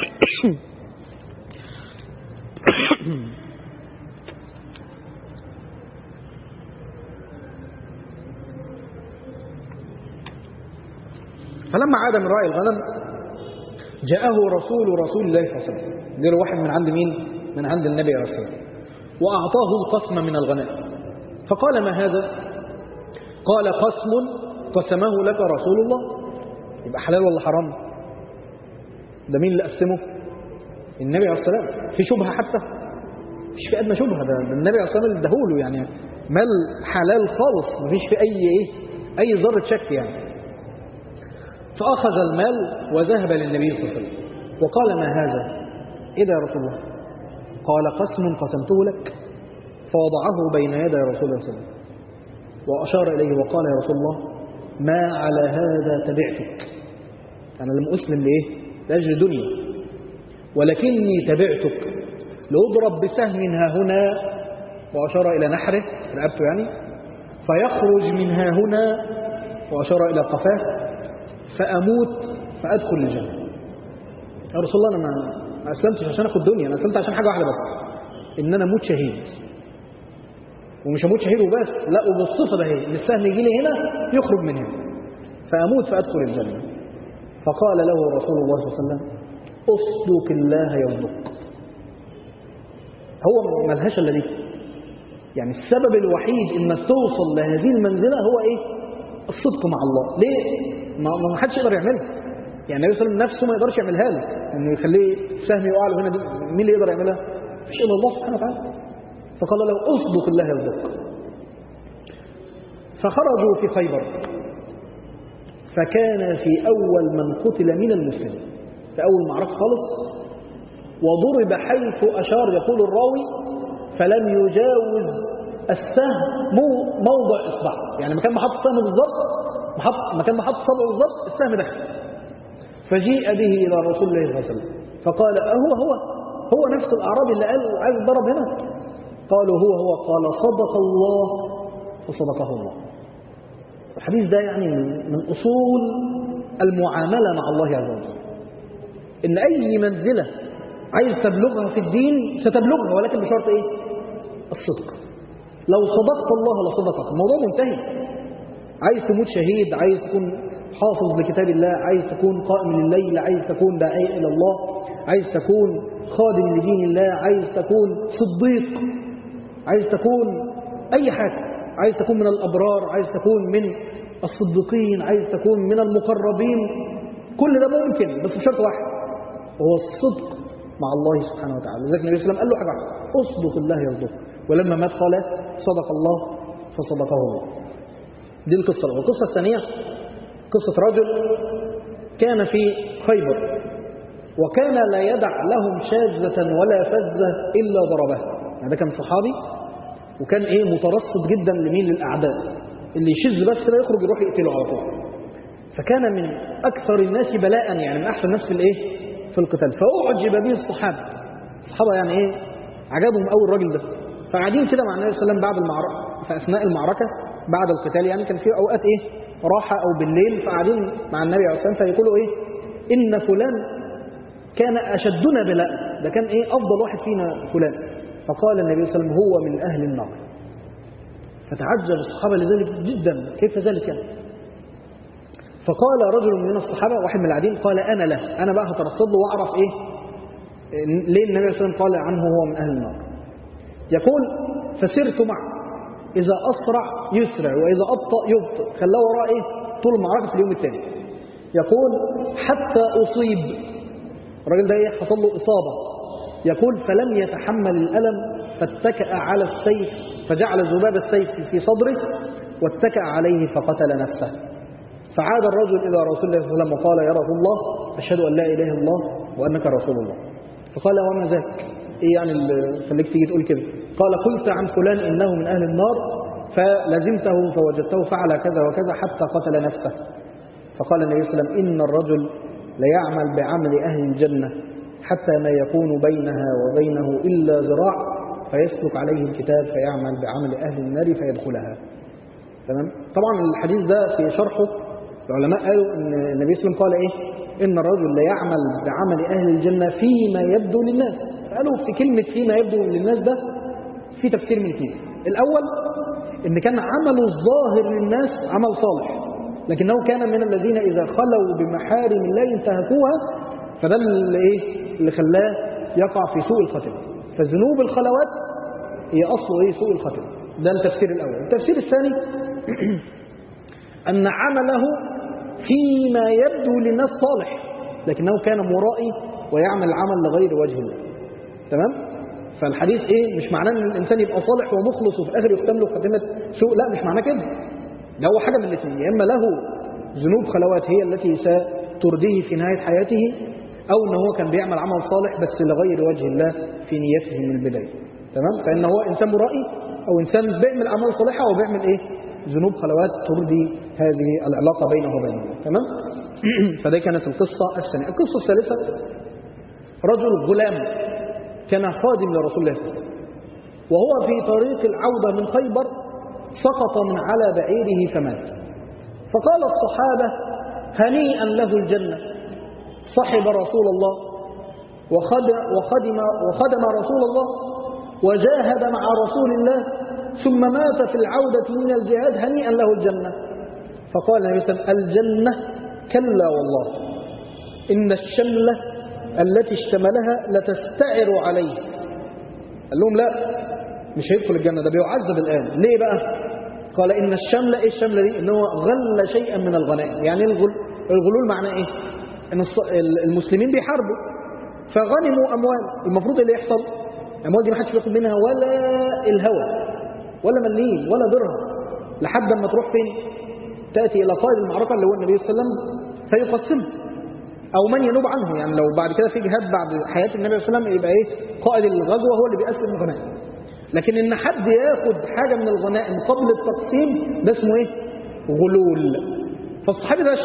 فلما عاد من رعي الغنم جاءه رسول رسول الله صلى الله عليه وسلم جاء له واحد من عند مين من عند النبي عليه الصلاه والسلام واعطاه القسم من الغنائم فقال ما هذا قال قسم قسمه لك رسول الله يبقى حلال ولا حرام ده مين اللي قسمه النبي عليه الصلاه والسلام في شبهه حتى مفيش في ادنى شبهه ده, ده النبي عليه الصلاه والسلام اداهوله يعني مال حلال خالص مفيش في اي ايه اي ذره شك يعني فاخذ المال وذهب للنبي صلى الله عليه وسلم وقال ما هذا ايه ده يا رسول الله قال قسم قسمته لك فوضعه بين يدي رسول الله صلى الله عليه وسلم واشار اليه وقال يا رسول الله ما على هذا تبعتك انا لم اسلم لايه لاجل دنيا ولكني تبعتك لأضرب بسهم ها هنا وأشار إلى نحره رقبته يعني فيخرج من ها هنا وأشار إلى قفاه فأموت فأدخل الجنة يا رسول الله أنا ما ما أسلمتش عشان أخد دنيا أنا أسلمت عشان حاجة واحدة بس إن أنا أموت شهيد ومش أموت شهيد وبس لا وبالصفة ده هي إن السهم يجي لي هنا يخرج من هنا فأموت فأدخل الجنة فقال له رسول الله صلى الله عليه وسلم اصدق الله يصدق هو ملهاش الا دي يعني السبب الوحيد انك توصل لهذه المنزله هو ايه الصدق مع الله ليه ما ما حدش يقدر يعملها يعني النبي صلى الله عليه وسلم نفسه ما يقدرش يعملها له انه يخليه سهم يقع له هنا دي مين اللي يقدر يعملها مفيش الا الله سبحانه وتعالى فقال له اصدق الله يصدق فخرجوا في خيبر فكان في اول من قتل من المسلمين في اول معركه خالص وضرب حيث أشار يقول الراوي فلم يجاوز السهم مو موضع إصبعه يعني مكان ما حط السهم بالظبط محط مكان ما حط صبعه بالظبط السهم دخل فجيء به إلى رسول الله صلى الله عليه وسلم فقال أهو هو هو نفس الأعرابي اللي قال عايز ضرب هنا قالوا هو هو قال صدق الله فصدقه الله الحديث ده يعني من, من أصول المعاملة مع الله عز وجل إن أي منزلة عايز تبلغها في الدين ستبلغها ولكن بشرط ايه الصدق لو صدقت الله لصدقك الموضوع منتهي عايز تموت شهيد عايز تكون حافظ لكتاب الله عايز تكون قائم لليل عايز تكون داعي الى الله عايز تكون خادم لدين الله عايز تكون صديق عايز تكون اي حاجه عايز تكون من الابرار عايز تكون من الصديقين عايز تكون من المقربين كل ده ممكن بس بشرط واحد هو الصدق مع الله سبحانه وتعالى لذلك النبي صلى الله عليه وسلم قال له حاجه واحده اصدق الله يصدق ولما مات قال صدق الله فصدقه الله دي القصه الأولى. القصه الثانيه قصه رجل كان في خيبر وكان لا يدع لهم شاذة ولا فزة إلا ضربها يعني ده كان صحابي وكان إيه مترصد جدا لمين للأعداء اللي يشذ بس كده يخرج يروح يقتله على طول فكان من أكثر الناس بلاء يعني من أحسن الناس في الإيه في القتال فأعجب به الصحابة الصحابة يعني إيه عجبهم قوي الراجل ده فقاعدين كده مع النبي صلى الله عليه وسلم بعد المعركة في أثناء المعركة بعد القتال يعني كان في أوقات إيه راحة أو بالليل فقاعدين مع النبي عليه الصلاة والسلام فيقولوا إيه إن فلان كان أشدنا بلاء ده كان إيه أفضل واحد فينا فلان فقال النبي صلى الله عليه وسلم هو من أهل النار فتعجب الصحابة لذلك جدا كيف ذلك يعني فقال رجل من الصحابة واحد من العديم قال أنا له أنا بقى هترصد له وأعرف إيه ليه النبي صلى الله عليه وسلم قال عنه هو من أهل النار يقول فسرت معه إذا أسرع يسرع وإذا أبطأ يبطئ خلاه وراه إيه طول المعركة في اليوم الثاني يقول حتى أصيب الراجل ده إيه حصل له إصابة يقول فلم يتحمل الألم فاتكأ على السيف فجعل ذباب السيف في صدره واتكأ عليه فقتل نفسه فعاد الرجل إلى رسول الله صلى الله عليه وسلم وقال يا رسول الله أشهد أن لا إله إلا الله وأنك رسول الله فقال وما ذاك إيه يعني اللي خليك تيجي تقول كده قال قلت عن فلان إنه من أهل النار فلزمته فوجدته فعل كذا وكذا حتى قتل نفسه فقال النبي صلى الله عليه وسلم إن الرجل ليعمل بعمل أهل الجنة حتى ما يكون بينها وبينه إلا ذراع فيسلك عليه الكتاب فيعمل بعمل أهل النار فيدخلها تمام طبعا الحديث ده في شرحه العلماء قالوا ان النبي صلى الله عليه وسلم قال ايه ان الرجل لا يعمل بعمل اهل الجنه فيما يبدو للناس قالوا في كلمه فيما يبدو للناس ده في تفسير من اثنين الاول ان كان عمله الظاهر للناس عمل صالح لكنه كان من الذين اذا خلوا بمحارم الله انتهكوها فده اللي ايه اللي خلاه يقع في سوء الخاتمه فذنوب الخلوات هي اصله ايه سوء الخاتمه ده التفسير الاول التفسير الثاني أن عمله فيما يبدو للناس صالح لكنه كان مرائي ويعمل عمل لغير وجه الله تمام فالحديث ايه مش معناه ان الانسان يبقى صالح ومخلص وفي الاخر يختم له خاتمه سوء لا مش معناه كده ده هو حاجه من الاثنين يا اما له ذنوب خلوات هي التي سترديه في نهايه حياته او ان هو كان بيعمل عمل صالح بس لغير وجه الله في نيته من البدايه تمام فان هو انسان مرائي او انسان بيعمل اعمال صالحه وبيعمل ايه ذنوب خلوات تردي هذه العلاقه بينه وبين الله تمام فدي كانت القصه الثانيه القصه الثالثه رجل غلام كان خادم لرسول الله صلى الله عليه وسلم وهو في طريق العودة من خيبر سقط من على بعيره فمات فقال الصحابة هنيئا له الجنة صحب رسول الله وخدم, وخدم, وخدم رسول الله وجاهد مع رسول الله ثم مات في العودة من الجهاد هنيئا له الجنة فقال النبي صلى الله عليه وسلم الجنة كلا والله إن الشملة التي اشتملها لتستعر عليه قال لهم لا مش هيدخل الجنة ده بيعذب الآن ليه بقى قال إن الشملة إيه الشملة دي إن هو غل شيئا من الغنائم يعني الغل الغلول معناه إيه إن المسلمين بيحاربوا فغنموا أموال المفروض اللي يحصل الأموال دي ما حدش بياخد منها ولا الهوى ولا مليم ولا درهم لحد ما تروح فين تأتي إلى قائد المعركة اللي هو النبي صلى الله عليه وسلم فيقسمها أو من ينوب عنه يعني لو بعد كده في جهاد بعد حياة النبي صلى الله عليه وسلم يبقى إيه قائد الغزوة هو اللي بيقسم الغنائم لكن إن حد ياخد حاجة من الغنائم قبل التقسيم ده اسمه إيه غلول فالصحابي ده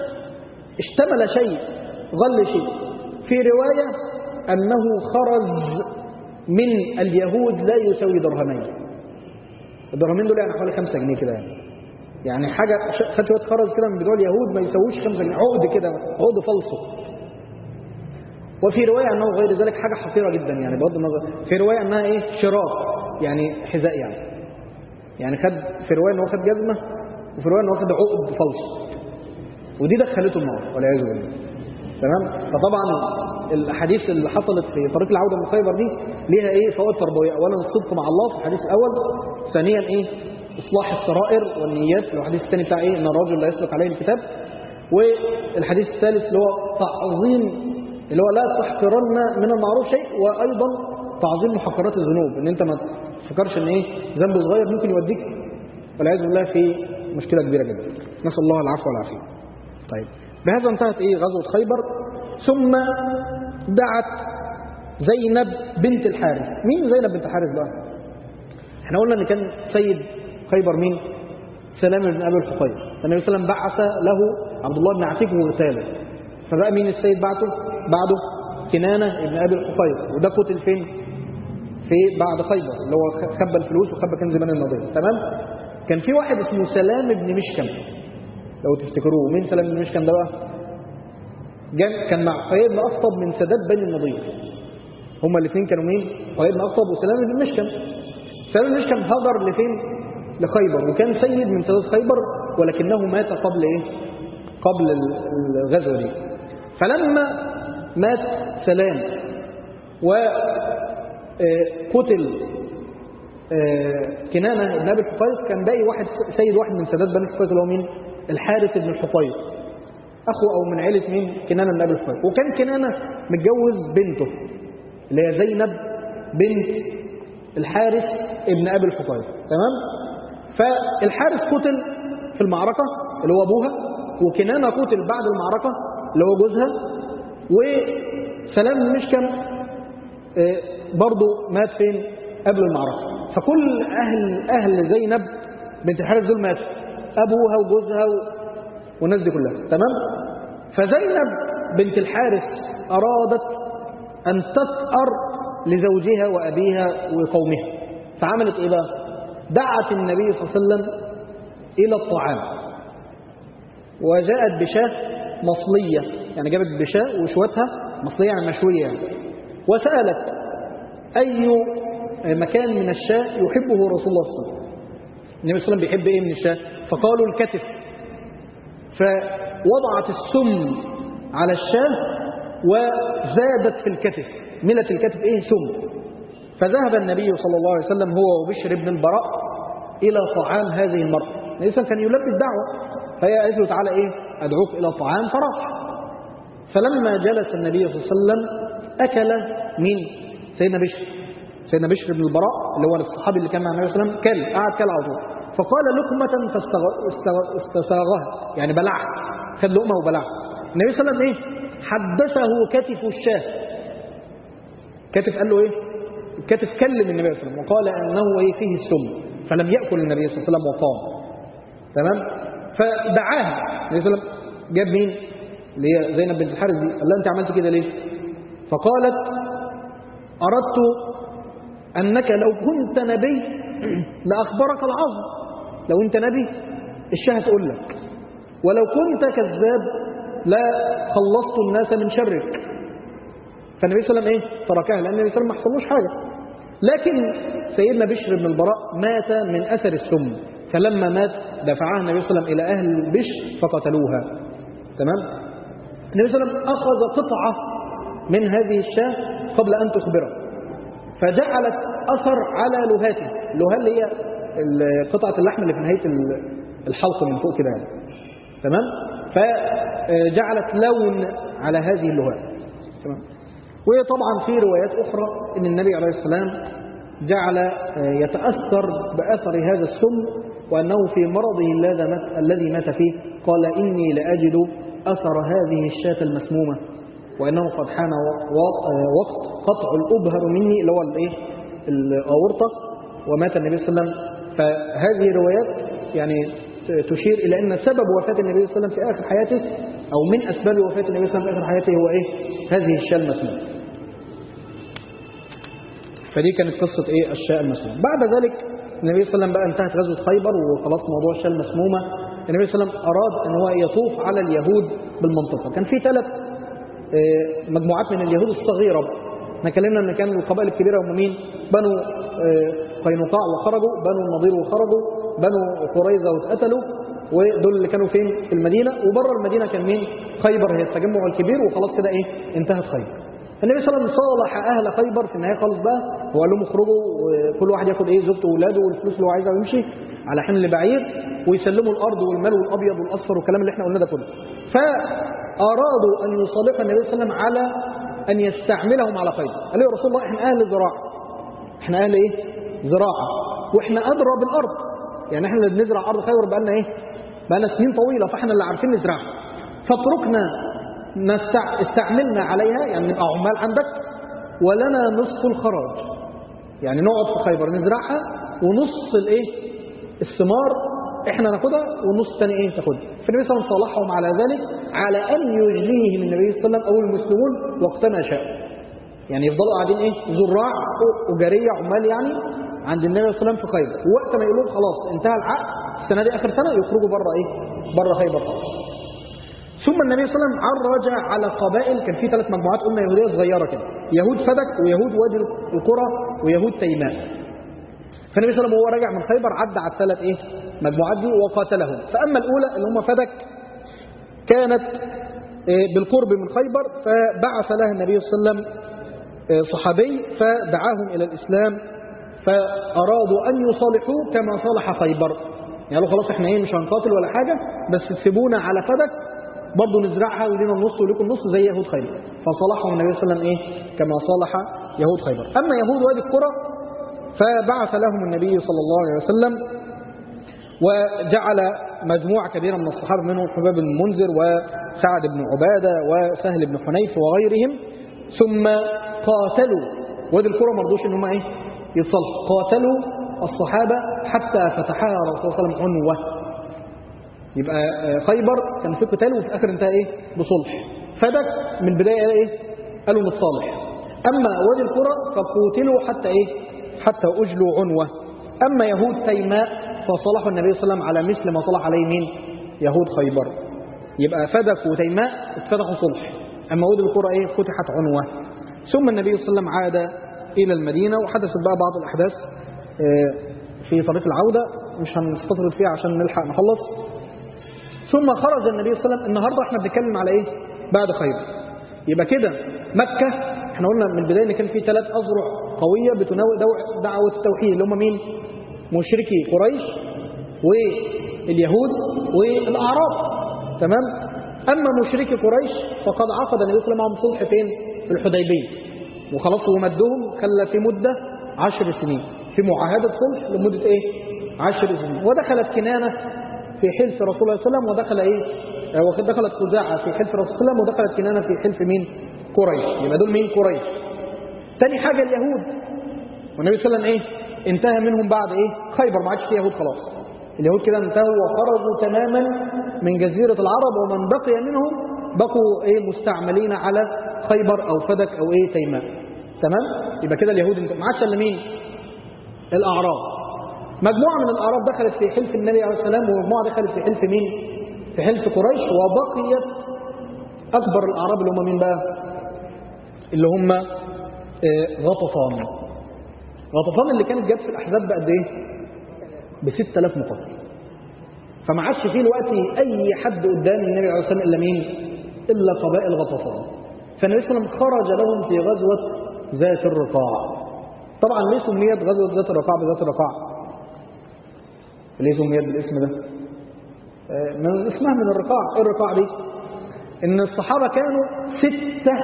اشتمل شيء غل شيء في رواية أنه خرج من اليهود لا يساوي درهمين الدرهمين دول يعني حوالي 5 جنيه كده يعني يعني حاجة فتوى خرج كده من بتوع اليهود ما يسووش 5 جنيه عقد كده عقد فلسه وفي رواية أنه غير ذلك حاجة حقيرة جدا يعني بغض النظر في رواية أنها إيه شراف يعني حذاء يعني يعني خد في رواية أنه خد جزمة وفي رواية أنه خد عقد فلس ودي دخلته النار والعياذ بالله تمام فطبعا الاحاديث اللي حصلت في طريق العوده من خيبر دي ليها ايه فوائد تربويه اولا الصدق مع الله في الحديث الاول ثانيا ايه اصلاح السرائر والنيات اللي هو الحديث الثاني بتاع ايه ان الرجل لا يسبق عليه الكتاب والحديث الثالث اللي هو تعظيم اللي هو لا تحقرن من المعروف شيء وايضا تعظيم محقرات الذنوب ان انت ما تفكرش ان ايه ذنب صغير ممكن يوديك والعياذ بالله في مشكله كبيره جدا نسال الله العفو والعافيه طيب بهذا انتهت ايه غزوه خيبر ثم دعت زينب بنت الحارث مين زينب بنت الحارث بقى احنا قلنا ان كان سيد خيبر مين سلام بن ابي الحقيق فالنبي صلى الله عليه وسلم بعث له عبد الله بن عتيق وغتاله فبقى مين السيد بعته بعده كنانه بن ابي الحقيق وده قتل فين في بعد خيبر اللي هو خبى الفلوس وخبى كنز بني النضير تمام كان في واحد اسمه سلام بن مشكم لو تفتكروه مين سلام بن مشكم ده بقى كان مع حيي بن أخطب من سادات بني النضير هما الاثنين كانوا مين حيي بن أخطب وسلام بن مشكم سلام بن مشكم هاجر لفين لخيبر وكان سيد من سادات خيبر ولكنه مات قبل ايه قبل الغزوه دي فلما مات سلام وقتل كنانة بن أبي الحقيق كان باقي واحد سيد واحد من سادات بني الحقيق اللي هو مين الحارث بن الحقيق أخو أو من عيلة مين كنانة بن أبي الحقيق وكان كنانة متجوز بنته اللي هي زينب بنت الحارث ابن أبي الحقيق تمام فالحارث قتل في المعركة اللي هو أبوها وكنانة قتل بعد المعركة اللي هو جوزها وسلام بن مشكم برضه مات فين قبل المعركة فكل أهل أهل زينب بنت الحارث دول ماتوا أبوها وجوزها و... والناس دي كلها تمام فزينب بنت الحارث أرادت أن تثأر لزوجها وأبيها وقومها فعملت إيه بقى دعت النبي صلى الله عليه وسلم إلى الطعام وجاءت بشاة مصلية يعني جابت بشاة وشوتها مصلية يعني مشوية يعني وسألت أي مكان من الشاة يحبه رسول الله صلى الله عليه وسلم النبي صلى الله عليه وسلم بيحب إيه من الشاة فقالوا الكتف فوضعت السم على الشاة وزادت في الكتف ملت الكتف إيه سم فذهب النبي صلى الله عليه وسلم هو وبشر بن البراء إلى طعام هذه المرأة النبي صلى كان يلبي الدعوة فهي قالت له تعالى إيه أدعوك إلى طعام فراح فلما جلس النبي صلى الله عليه وسلم أكل مين سيدنا بشر سيدنا بشر بن البراء اللي هو الصحابي اللي كان مع النبي صلى الله عليه وسلم كل قعد كل على طول فقال لقمة فاستغ- استغ- استساغها يعني بلعها خد لقمة وبلعها النبي صلى الله عليه وسلم ايه حدثه كتف الشاه كتف قال له ايه الكتف كلم النبي صلى الله عليه وسلم وقال انه ايه فيه السم فلم ياكل النبي صلى الله عليه وسلم وقام تمام فدعاها النبي صلى الله عليه وسلم جاب مين اللي هي زينب بنت الحارث دي قال لها انت عملت كده ليه فقالت اردت انك لو كنت نبي لاخبرك العظم لو انت نبي الشاه تقول لك ولو كنت كذاب لا خلصت الناس من شرك فالنبي صلى الله عليه وسلم ايه تركها لان النبي صلى الله عليه وسلم ما حصلوش حاجه لكن سيدنا بشر بن البراء مات من اثر السم فلما مات دفعها النبي صلى الله عليه وسلم الى اهل بشر فقتلوها تمام النبي صلى الله عليه وسلم اخذ قطعه من هذه الشاه قبل ان تخبره فجعلت اثر على لهاته اللهاه اللي هي ال- قطعه اللحم اللي في نهايه ال- الحلق من فوق كده يعني تمام فجعلت لون على هذه اللهاه تمام وطبعا في روايات أخرى أن النبي عليه السلام جعل آه، يتأثر بأثر هذا السم وأنه في مرضه الذي مات- الذي مات فيه قال إني لأجد أثر هذه الشاة المسمومة وأنه قد حان و- و- آه، وقت قطع الأبهر مني اللي هو الإيه الأورطة ومات النبي صلى الله عليه وسلم فهذه روايات يعني ت- تشير إلى أن سبب وفاة النبي صلى الله عليه وسلم في آخر حياته أو من أسباب وفاة النبي صلى الله عليه وسلم في آخر حياته هو إيه هذه الشاة المسمومة فدي كانت قصة إيه الشاة المسمومة بعد ذلك النبي صلى الله عليه وسلم بقى انتهت غزوة خيبر وخلاص موضوع الشاة المسمومة النبي صلى الله عليه وسلم أراد أن هو يطوف على اليهود بالمنطقة كان في ثلاث آه، مجموعات من اليهود الصغيرة احنا اتكلمنا ان كان القبائل الكبيرة هم مين بنو آه، قينقاع وخرجوا بنو النضير وخرجوا بنو قريظة واتقتلوا ودول اللي كانوا فين في المدينة وبره المدينة كان مين خيبر هي التجمع الكبير وخلاص كده ايه انتهت خيبر النبي صلى الله عليه وسلم صالح اهل خيبر في النهايه خالص بقى هو قال لهم اخرجوا وكل واحد ياخد ايه زوجته واولاده والفلوس اللي هو عايزها ويمشي على حمل بعير ويسلموا الارض والمال والابيض والاصفر والكلام اللي احنا قلنا ده كله فارادوا ان يصالحوا النبي صلى الله عليه وسلم على ان يستعملهم على خيبر قال له يا رسول الله احنا اهل زراعه احنا اهل ايه زراعه واحنا ادرى بالارض يعني احنا اللي بنزرع ارض خيبر بقالنا ايه بقالنا سنين طويله فاحنا اللي عارفين نزرعها فاتركنا نستع... استعملنا عليها يعني نبقى عمال عندك ولنا نصف الخراج يعني نقعد في خيبر نزرعها ونص الايه الثمار احنا ناخدها والنص الثاني ايه تاخدها فالنبي صلى الله عليه وسلم صالحهم على ذلك على ان يجليهم النبي صلى الله عليه وسلم او المسلمون وقتما شاء يعني يفضلوا قاعدين ايه زراع اجاريه عمال يعني عند النبي صلى الله عليه وسلم في خيبر ووقت ما يقولوا خلاص انتهى العقد السنه دي اخر سنه يخرجوا بره ايه بره خيبر خالص ثم النبي صلى الله عليه وسلم عرج على قبائل كان في ثلاث مجموعات قلنا يهوديه صغيره كده يهود فدك ويهود وادي القرى ويهود تيماء فالنبي صلى الله عليه وسلم وهو راجع من خيبر عدى على الثلاث ايه مجموعات دي وقاتلهم فاما الاولى اللي هم فدك كانت إيه بالقرب من خيبر فبعث لها النبي صلى الله عليه وسلم إيه صحابي فدعاهم الى الاسلام فارادوا ان يصالحوه كما صالح خيبر يعني قالوا خلاص احنا ايه مش هنقاتل ولا حاجه بس تسيبونا على فدك برضه نزرعها ولينا النص ولكم النص زي يهود خيبر فصالحهم النبي صلى الله عليه وسلم ايه كما صالح يهود خيبر اما يهود وادي القرى فبعث لهم النبي صلى الله عليه وسلم وجعل مجموعة كبيرة من الصحابة منهم حباب بن المنذر وسعد بن عبادة وسهل بن حنيف وغيرهم ثم قاتلوا وادي القرى ما رضوش ان هم ايه يتصالحوا قاتلوا الصحابة حتى فتحها رسول الله صلى الله عليه وسلم عنوة يبقى خيبر كان في قتال وفي الاخر انتهى ايه بصلح فدك من البدايه قال ايه قالوا نتصالح اما وادي القرى فقوتلوا حتى ايه حتى اجلوا عنوه اما يهود تيماء فصالحوا النبي صلى الله عليه وسلم على مثل ما صلح عليه مين يهود خيبر يبقى فدك وتيماء اتفتحوا صلح اما وادي القرى ايه فتحت عنوه ثم النبي صلى الله عليه وسلم عاد الى المدينه وحدثت بقى بعض الاحداث في طريق العوده مش هنستطرد فيها عشان نلحق نخلص ثم خرج النبي صلى الله عليه وسلم النهارده احنا بنتكلم على ايه بعد خيبر يبقى كده مكة احنا قلنا من البداية ان كان في ثلاث أذرع قوية بتناول دعوة التوحيد اللي هم مين مشركي قريش واليهود والأعراب تمام أما مشركي قريش فقد عقد النبي صلى الله عليه وسلم معهم صلح فين في الحديبية وخلاص ومدهم خلى في مدة عشر سنين في معاهدة صلح لمدة إيه عشر سنين ودخلت كنانة في حلف رسول الله صلى الله عليه وسلم ودخل إيه آه، ودخلت خزاعة في حلف رسول الله صلى الله عليه وسلم ودخلت كنانة في حلف مين قريش يبقى دول مين قريش تاني حاجة اليهود والنبي صلى الله عليه وسلم ايه انتهى منهم بعد ايه خيبر ما عادش فيه يهود خلاص اليهود كده انتهوا وخرجوا تماما من جزيرة العرب ومن بقي منهم بقوا ايه مستعملين على خيبر او فدك او ايه تيماء تمام يبقى كده اليهود انت- ما عادش الا مين الاعراب مجموعة من الاعراب دخلت في حلف النبي عليه السلام ومجموعة دخلت في حلف مين في حلف قريش وبقيت اكبر الاعراب اللي هم مين بقى اللي هم آه، غطفان غطفان اللي كانت جت في الأحزاب بقد إيه؟ ب 6000 مقاتل فما عادش فيه دلوقتي أي حد قدام النبي عليه الصلاة والسلام إلا مين؟ إلا قبائل غطفان فالنبي صلى الله عليه وسلم خرج لهم في غزوة ذات الرقاع طبعا ليه سميت غزوة ذات الرقاع بذات الرقاع؟ ليه سميت بالاسم ده؟ آه، من اسمها من الرقاع، ايه الرقاع دي؟ إن الصحابة كانوا ستة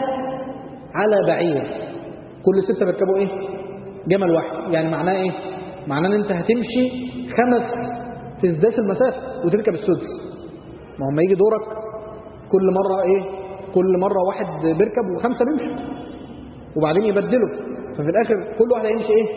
على بعير كل ستة بيركبوا ايه جمل واحد يعني معناه ايه معناه ان انت هتمشي خمس تزداس المسافة وتركب السدس ما هم يجي دورك كل مرة ايه كل مرة واحد بيركب وخمسة بيمشوا وبعدين يبدلوا ففي الاخر كل واحد هيمشي ايه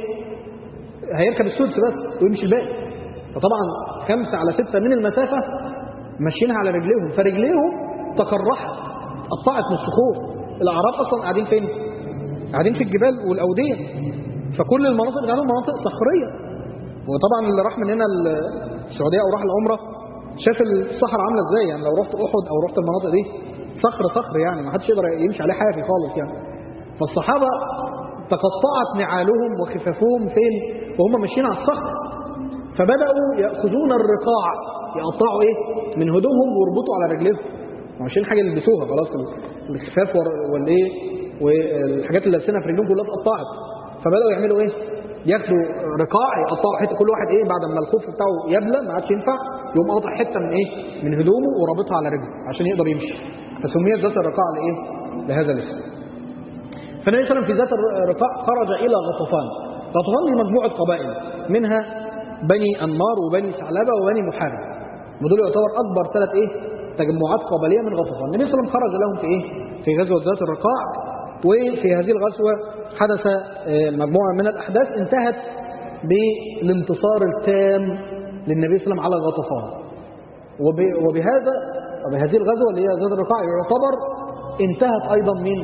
هيركب السدس بس ويمشي الباقي فطبعا خمسة على ستة من المسافة ماشيينها على رجليهم فرجليهم تقرحت قطعت من الصخور الاعراب اصلا قاعدين فين قاعدين في الجبال والاوديه فكل المناطق بتاعتهم مناطق صخريه وطبعا اللي راح من هنا السعوديه او راح العمره شاف الصحراء عامله ازاي يعني لو رحت احد او رحت المناطق دي صخر صخر يعني ما حدش يقدر يمشي عليه حافي خالص يعني فالصحابه تقطعت نعالهم وخفافهم فين وهم ماشيين على الصخر فبداوا ياخذون الرقاع يقطعوا ايه من هدومهم ويربطوا على رجليهم ماشيين حاجه يلبسوها خلاص الخفاف وال- والايه والحاجات اللي لابسينها في رجلهم كلها اتقطعت فبداوا يعملوا ايه ياخدوا رقاع يقطعوا حته كل واحد ايه بعد ما الخوف بتاعه يبلى ما عادش ينفع يقوم قاطع حته من ايه من هدومه ورابطها على رجله عشان يقدر يمشي فسميت ذات الرقاع لايه لهذا الاسم فالنبي صلى الله عليه وسلم في ذات الرقاع خرج الى غطفان غطفان دي مجموعه قبائل منها بني انمار وبني ثعلبه وبني محارب ودول يعتبر اكبر ثلاث ايه تجمعات قبليه من غطفان النبي صلى الله عليه وسلم خرج لهم في ايه في غزوه ذات الرقاع وفي هذه الغزوه حدث آه، مجموعه من الاحداث انتهت بالانتصار التام للنبي صلى الله عليه وسلم على غطفان وب- وبهذا وبهذه الغزوه اللي هي ذات الرقاع يعتبر انتهت ايضا من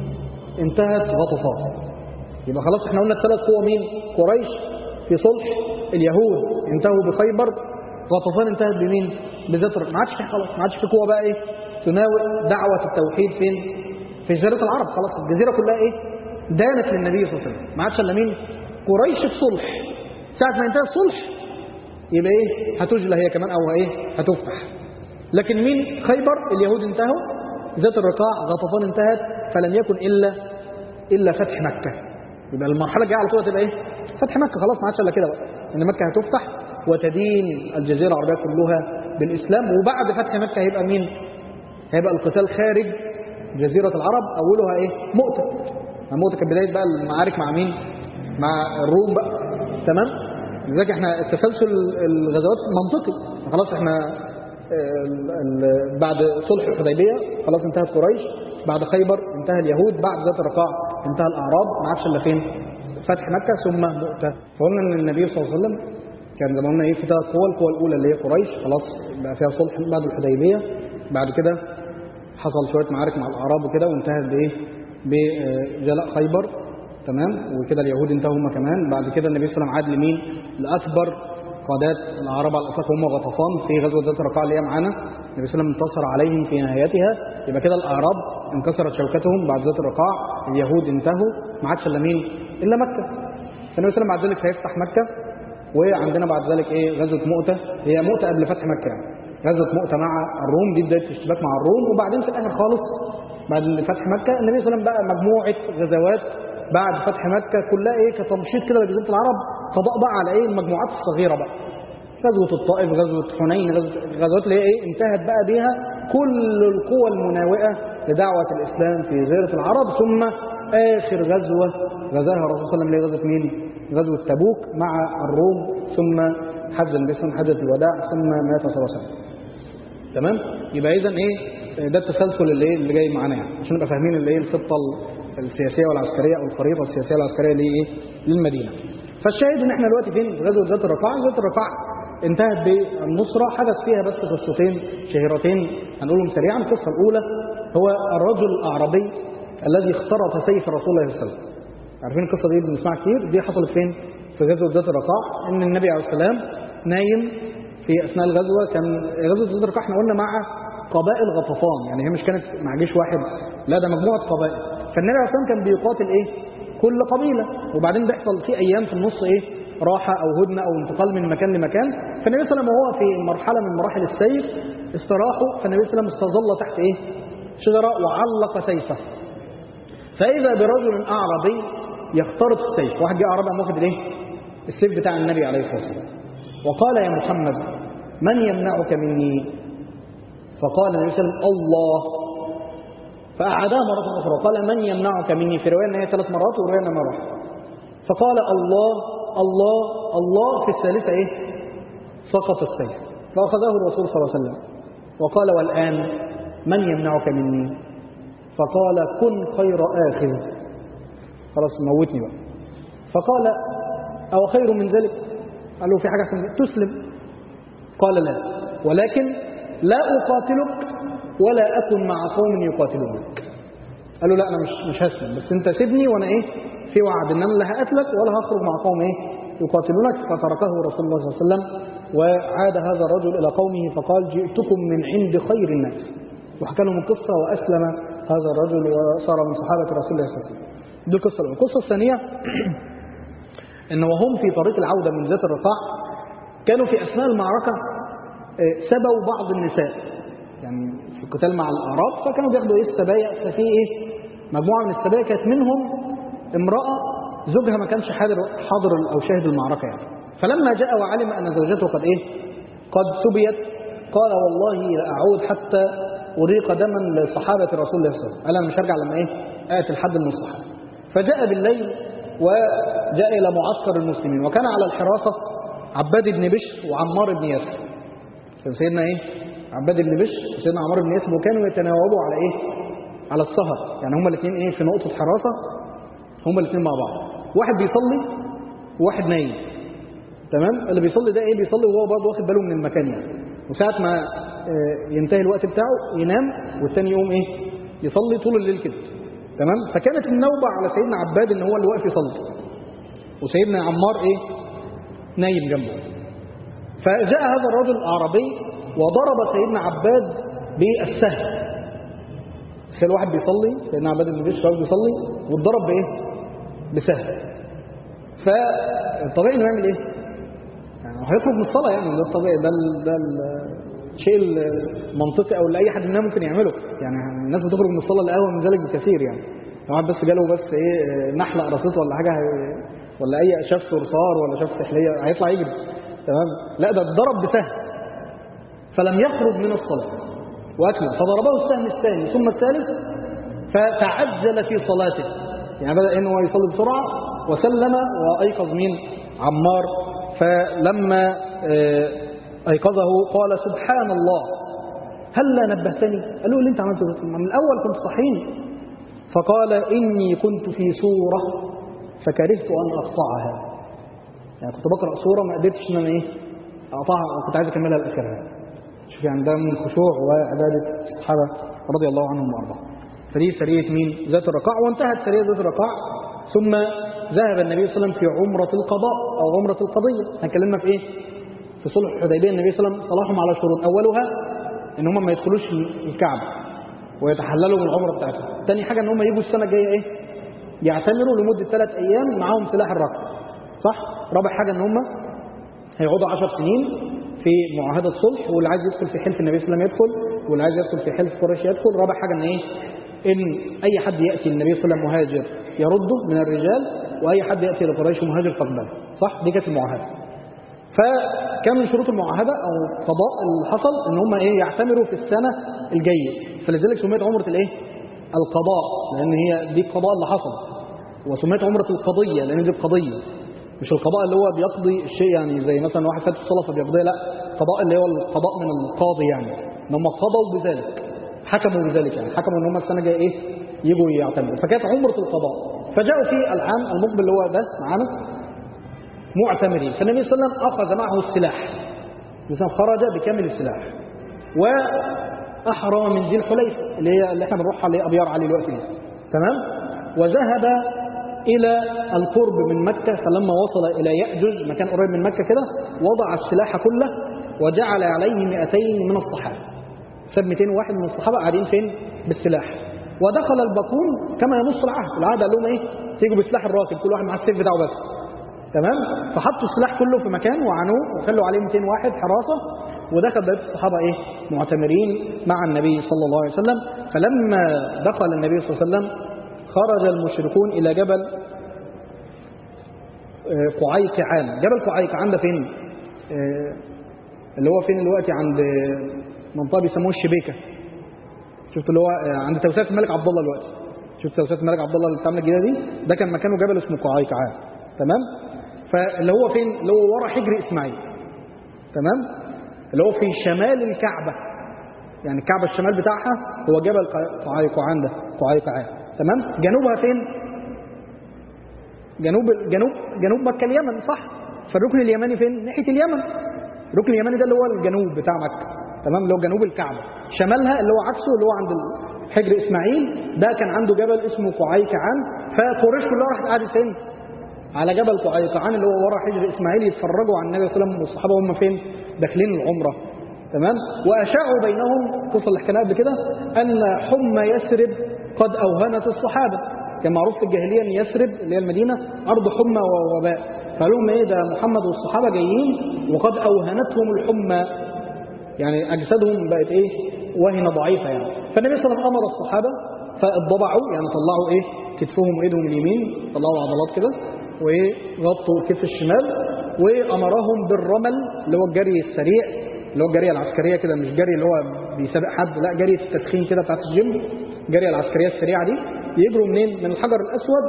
انتهت غطفان يبقى خلاص احنا قلنا الثلاث قوى مين قريش في صلح اليهود انتهوا بخيبر غطفان انتهت بمين بذات الرقاع ما عادش في خلاص ما عادش في قوه بقى ايه تناول دعوه التوحيد فين في جزيره العرب خلاص الجزيره كلها ايه دانت للنبي صلى الله عليه وسلم ما عادش الا مين قريش في صلح ساعه ما انتهى الصلح يبقى ايه هتجلى هي كمان او ايه هتفتح لكن مين خيبر اليهود انتهوا ذات الرقاع غطفان انتهت فلم يكن الا الا فتح مكه يبقى المرحله الجايه على طول هتبقى ايه فتح مكه خلاص ما عادش الا كده بقى ان مكه هتفتح وتدين الجزيره العربيه كلها بالاسلام وبعد فتح مكه هيبقى مين هيبقى القتال خارج جزيره العرب اولها ايه مؤتة مؤتة كانت بدايه بقى المعارك مع مين مع الروم بقى تمام لذلك احنا التسلسل الغزوات منطقي خلاص احنا ال- ال- بعد صلح الحديبيه خلاص انتهت قريش بعد خيبر انتهى اليهود بعد ذات الرقاع انتهى الاعراب ما عادش الا فين فتح مكه ثم مؤتة فقلنا ان النبي صلى الله عليه وسلم كان زي ما قلنا ايه في ثلاث قوى القوى الاولى اللي هي قريش خلاص بقى فيها صلح بعد الحديبيه بعد كده حصل شويه معارك مع الاعراب وكده وانتهت بايه بجلاء خيبر تمام وكده اليهود انتهوا هم كمان بعد كده النبي صلى الله عليه وسلم عاد لمين لاكبر قادات الاعراب على الاطلاق هم غطفان في غزوه ذات الرقاع اللي هي معانا النبي صلى الله عليه وسلم انتصر عليهم في نهايتها يبقى كده الاعراب انكسرت شوكتهم بعد ذات الرقاع اليهود انتهوا ما عادش الا مين الا مكه فالنبي صلى الله عليه وسلم بعد ذلك هيفتح مكه وعندنا بعد ذلك ايه غزوه مؤته هي مؤته قبل فتح مكه يعني غزوه مؤته مع الروم دي بدايه الاشتباك مع الروم وبعدين في الاخر خالص بعد فتح مكه النبي صلى الله عليه وسلم بقى مجموعه غزوات بعد فتح مكه كلها ايه كتمشيط كده لجزيره العرب قضاء بقى على ايه المجموعات الصغيره بقى غزوه الطائف غزوه حنين غزوه غزوات اللي هي ايه انتهت بقى بيها كل القوى المناوئه لدعوه الاسلام في جزيره العرب ثم اخر غزوه غزاها الرسول صلى الله عليه وسلم اللي هي غزوه مين؟ غزوة تبوك مع الروم ثم حج النبي صلى الله عليه وسلم حجة الوداع ثم مات صلى الله عليه وسلم تمام يبقى اذا ايه ده التسلسل اللي ايه اللي جاي معانا يعني عشان نبقى فاهمين اللي ايه الخطه السياسيه والعسكريه او الخريطه السياسيه والعسكريه لايه للمدينه فالشاهد ان احنا دلوقتي فين في غزوه ذات الرقاع ذات الرقاع انتهت بالنصره حدث فيها بس قصتين شهيرتين هنقولهم سريعا القصه الاولى هو الرجل الاعرابي الذي اخترط سيف رسول الله صلى الله عليه وسلم عارفين القصه دي بنسمعها كتير دي حصلت فين في غزوه ذات الرقاع ان النبي عليه السلام نايم في اثناء الغزوه كان غزوه ذات الرقاع احنا قلنا مع قبائل غطفان يعني هي مش كانت مع جيش واحد لا ده مجموعه قبائل فالنبي عليه السلام كان بيقاتل ايه كل قبيله وبعدين بيحصل في ايام في النص ايه راحه او هدنه او انتقال من مكان لمكان فالنبي صلى الله عليه وسلم وهو في مرحله من مراحل السيف استراحوا فالنبي صلى الله عليه وسلم استظل تحت ايه شجره وعلق سيفه فاذا برجل اعرابي يخترط السيف واحد جه اعرابي قام واخد الايه السيف بتاع النبي عليه الصلاه والسلام وقال يا محمد من يمنعك مني فقال النبي صلى الله عليه وسلم الله فأعادها مرة أخرى قال من يمنعك مني في رواية أن هي ثلاث مرات ورواية أنها مرة واحدة فقال الله الله الله في الثالثة إيه سقط السيف فأخذه الرسول صلى الله عليه وسلم وقال والآن من يمنعك مني فقال كن خير آخذ خلاص موتني بقى فقال أو خير من ذلك قال له في حاجة أحسن تسلم قال لا ولكن لا أقاتلك ولا أكن مع قوم يقاتلونك قال له لا أنا مش مش هسلم بس أنت سيبني وأنا إيه في وعد إن أنا لا هقتلك ولا هخرج مع قوم إيه يقاتلونك فتركه رسول الله صلى الله عليه وسلم وعاد هذا الرجل إلى قومه فقال جئتكم من عند خير الناس وحكى لهم القصة وأسلم هذا الرجل وصار من صحابة رسول الله صلى الله عليه وسلم دي القصة الأولى القصة الثانية إن وهم في طريق العودة من ذات الرقاع كانوا في أثناء المعركة سبوا بعض النساء يعني في القتال مع الأعراب فكانوا بياخدوا إيه السبايا ففي إيه مجموعة من السبايا كانت منهم امرأة زوجها ما كانش حاضر حاضر أو شاهد المعركة يعني فلما جاء وعلم أن زوجته قد إيه قد سبيت قال والله لأعود حتى أريق دما لصحابة رسول الله صلى الله عليه وسلم قال أنا مش هرجع لما إيه آتي الحد من الصحابة فجاء بالليل وجاء إلى معسكر المسلمين وكان على الحراسة عباد بن بشر وعمار بن ياسر كان سيدنا ايه عباد بن بشر وسيدنا عمار بن ياسر وكانوا يتناوبوا على ايه على السهر يعني هما الاثنين ايه في نقطه حراسه هما الاثنين مع بعض واحد بيصلي وواحد نايم تمام اللي بيصلي ده ايه بيصلي وهو برضه واخد باله من المكان يعني وساعه ما ينتهي الوقت بتاعه ينام والتاني يقوم ايه يصلي طول الليل كده تمام فكانت النوبه على سيدنا عباد ان هو اللي واقف يصلي وسيدنا عمار ايه نايم جنبه فجاء هذا الرجل الأعرابي وضرب سيدنا عباد بالسهم تخيل واحد بيصلي سيدنا عباد بن بشر واقف بيصلي واتضرب بايه بسهم فالطبيعي انه يعمل ايه يعني هيخرج من الصلاه يعني ده الطبيعي ده ال ده الشيء المنطقي او اللي اي حد مننا ممكن يعمله يعني الناس بتخرج من الصلاه لاقوى من ذلك بكثير يعني لو واحد بس جاله بس ايه نحله قرصته ولا حاجه ولا اي شاف صرصار ولا شاف سحليه هيطلع يجري تمام لا ده اتضرب بسهم فلم يخرج من الصلاة وأكمل فضربه السهم الثاني ثم الثالث فتعجل في صلاته يعني بدأ إنه يصلي بسرعة وسلم وأيقظ مين عمار فلما أيقظه قال سبحان الله هل لا نبهتني قال له اللي انت عملته من الأول كنت صحيني فقال إني كنت في سورة فكرهت أن أقطعها يعني كنت بقرأ سورة ما قدرتش ان انا ايه اقطعها وكنت عايز اكملها لاخرها شوف يعني ده من الخشوع وعبادة الصحابة رضي الله عنهم وارضاهم فدي سرية مين ذات الرقاع وانتهت سرية ذات الرقاع ثم ذهب النبي صلى الله عليه وسلم في عمرة القضاء او عمرة القضية هنكلمنا في ايه في صلح الحديبية النبي صلى الله عليه وسلم صلاحهم على شروط اولها ان هم ما يدخلوش الكعبة ويتحللوا من العمرة بتاعتهم تاني حاجة ان هم يجوا السنة الجاية ايه يعتمروا لمدة ثلاث ايام معاهم سلاح الركب صح رابع حاجة ان هم هيقعدوا 10 سنين في معاهدة صلح واللي عايز يدخل في حلف النبي صلى الله عليه وسلم يدخل واللي عايز يدخل في حلف قريش يدخل رابع حاجة ان ايه ان اي حد يأتي النبي صلى الله عليه وسلم مهاجر يرده من الرجال واي حد يأتي لقريش مهاجر تقبله صح دي كانت المعاهدة فكان من شروط المعاهدة او قضاء اللي حصل ان هم ايه يعتمروا في السنة الجاية فلذلك سميت عمرة الايه القضاء لان هي دي القضاء اللي حصل وسميت عمرة القضية لان دي القضية مش القضاء اللي هو بيقضي الشيء يعني زي مثلا واحد فات الصلاة فبيقضيها لا قضاء اللي هو القضاء من القاضي يعني ان هم قضوا بذلك حكموا بذلك يعني حكموا ان هم السنة الجايه ايه يجوا يعتمروا فكانت عمرة القضاء فجاءوا في العام المقبل اللي هو ده معانا معتمرين فالنبي صلى الله عليه وسلم أخذ معه السلاح مثلا خرج بكامل السلاح وأحرم من ذي الحليفة اللي هي اللي احنا بنروحها اللي هي أبيار علي الوقت دي تمام وذهب إلى القرب من مكة فلما وصل إلى يأجج مكان قريب من مكة كده وضع السلاح كله وجعل عليه 200 من الصحابة ساب 200 واحد من الصحابة قاعدين فين بالسلاح ودخل الباقون كما ينص العهد العهد قال لهم ايه تيجوا بسلاح الراكب كل واحد مع السيف بتاعه بس تمام فحطوا السلاح كله في مكان وعنوه وخلوا عليه 200 واحد حراسة ودخل بقيه الصحابة ايه معتمرين مع النبي صلى الله عليه وسلم فلما دخل النبي صلى الله عليه وسلم خرج المشركون إلى جبل آه، قعيقعان جبل قعيقعان ده فين آه، اللي هو فين دلوقتي عند منطقة بيسموه الشبيكة شفت اللي هو آه، عند توسعة الملك عبد الله دلوقتي شفت توسعة الملك عبد الله اللي بتعمل الجديدة دي ده كان مكانه جبل اسمه قعيقعان تمام فاللي هو فين اللي هو ورا حجر اسماعيل تمام اللي هو في شمال الكعبة يعني الكعبة الشمال بتاعها هو جبل قعيقعان ده قعيقعان تمام جنوبها فين جنوب جنوب جنوب مكة اليمن صح فالركن اليماني فين ناحية اليمن الركن اليماني ده اللي هو الجنوب بتاع مكة تمام اللي هو جنوب الكعبة شمالها اللي هو عكسه اللي هو عند حجر إسماعيل ده كان عنده جبل اسمه قعيقعان فقريش كلها راحت قعدت فين على جبل قعيقعان اللي هو ورا حجر إسماعيل يتفرجوا على النبي صلى الله عليه وسلم والصحابة هم فين داخلين العمرة تمام وأشاعوا بينهم قصة اللي حكيناها قبل كده أن حمى يثرب قد أوهنت الصحابة كان معروف في الجاهلية أن يثرب اللي هي المدينة أرض حمى ووباء فقالوا لهم إيه ده محمد والصحابة جايين وقد أوهنتهم الحمى يعني أجسادهم بقت إيه وهنة ضعيفة يعني فالنبي صلى الله عليه وسلم أمر الصحابة فاتضبعوا يعني طلعوا إيه كتفهم وإيدهم اليمين طلعوا عضلات كده وغطوا الكتف الشمال وأمرهم بالرمل اللي هو الجري السريع اللي هو الجريه العسكريه كده مش جري اللي هو بيسابق حد لا جري التدخين كده بتاعت الجيم الجريه العسكريه السريعه دي يجروا منين من الحجر الاسود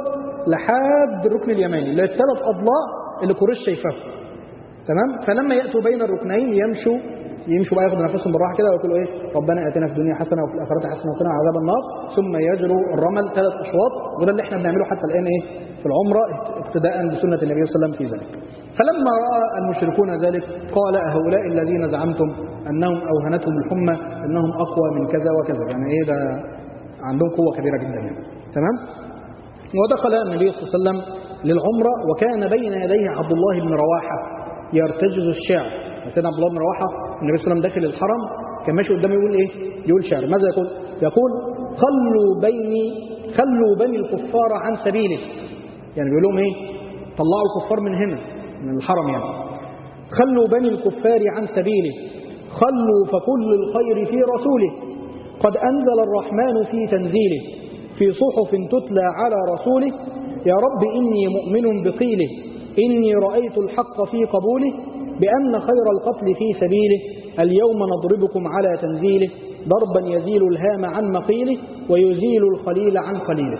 لحد الركن اليماني اللي الثلاث اضلاع اللي قريش شايفاهم تمام فلما ياتوا بين الركنين يمشوا يمشوا بقى ياخدوا نفسهم بالراحه كده ويقولوا ايه ربنا اتنا في الدنيا حسنه وفي الاخره حسنه وقنا عذاب النار ثم يجروا الرمل ثلاث اشواط وده اللي احنا بنعمله حتى الان ايه في العمره اقتداء بسنه النبي صلى الله عليه وسلم في ذلك فلما راى المشركون ذلك قال هؤلاء الذين زعمتم انهم اوهنتهم الحمى انهم اقوى من كذا وكذا يعني ايه ده عندهم قوه كبيره جدا يعني تمام ودخل النبي صلى الله عليه وسلم للعمره وكان بين يديه عبد الله بن رواحه يرتجز الشعر سيدنا عبد الله بن رواحه النبي صلى الله عليه وسلم داخل الحرم كان ماشي قدامه يقول ايه يقول شعر ماذا يقول يقول خلوا بيني خلوا بني الكفار عن سبيله يعني بيقول لهم ايه طلعوا الكفار من هنا من الحرم يعني خلوا بني الكفار عن سبيله خلوا فكل الخير في رسوله قد أنزل الرحمن في تنزيله في صحف تتلى على رسوله يا رب إني مؤمن بقيله إني رأيت الحق في قبوله بأن خير القتل في سبيله اليوم نضربكم على تنزيله ضربا يزيل الهام عن مقيله ويزيل الخليل عن خليله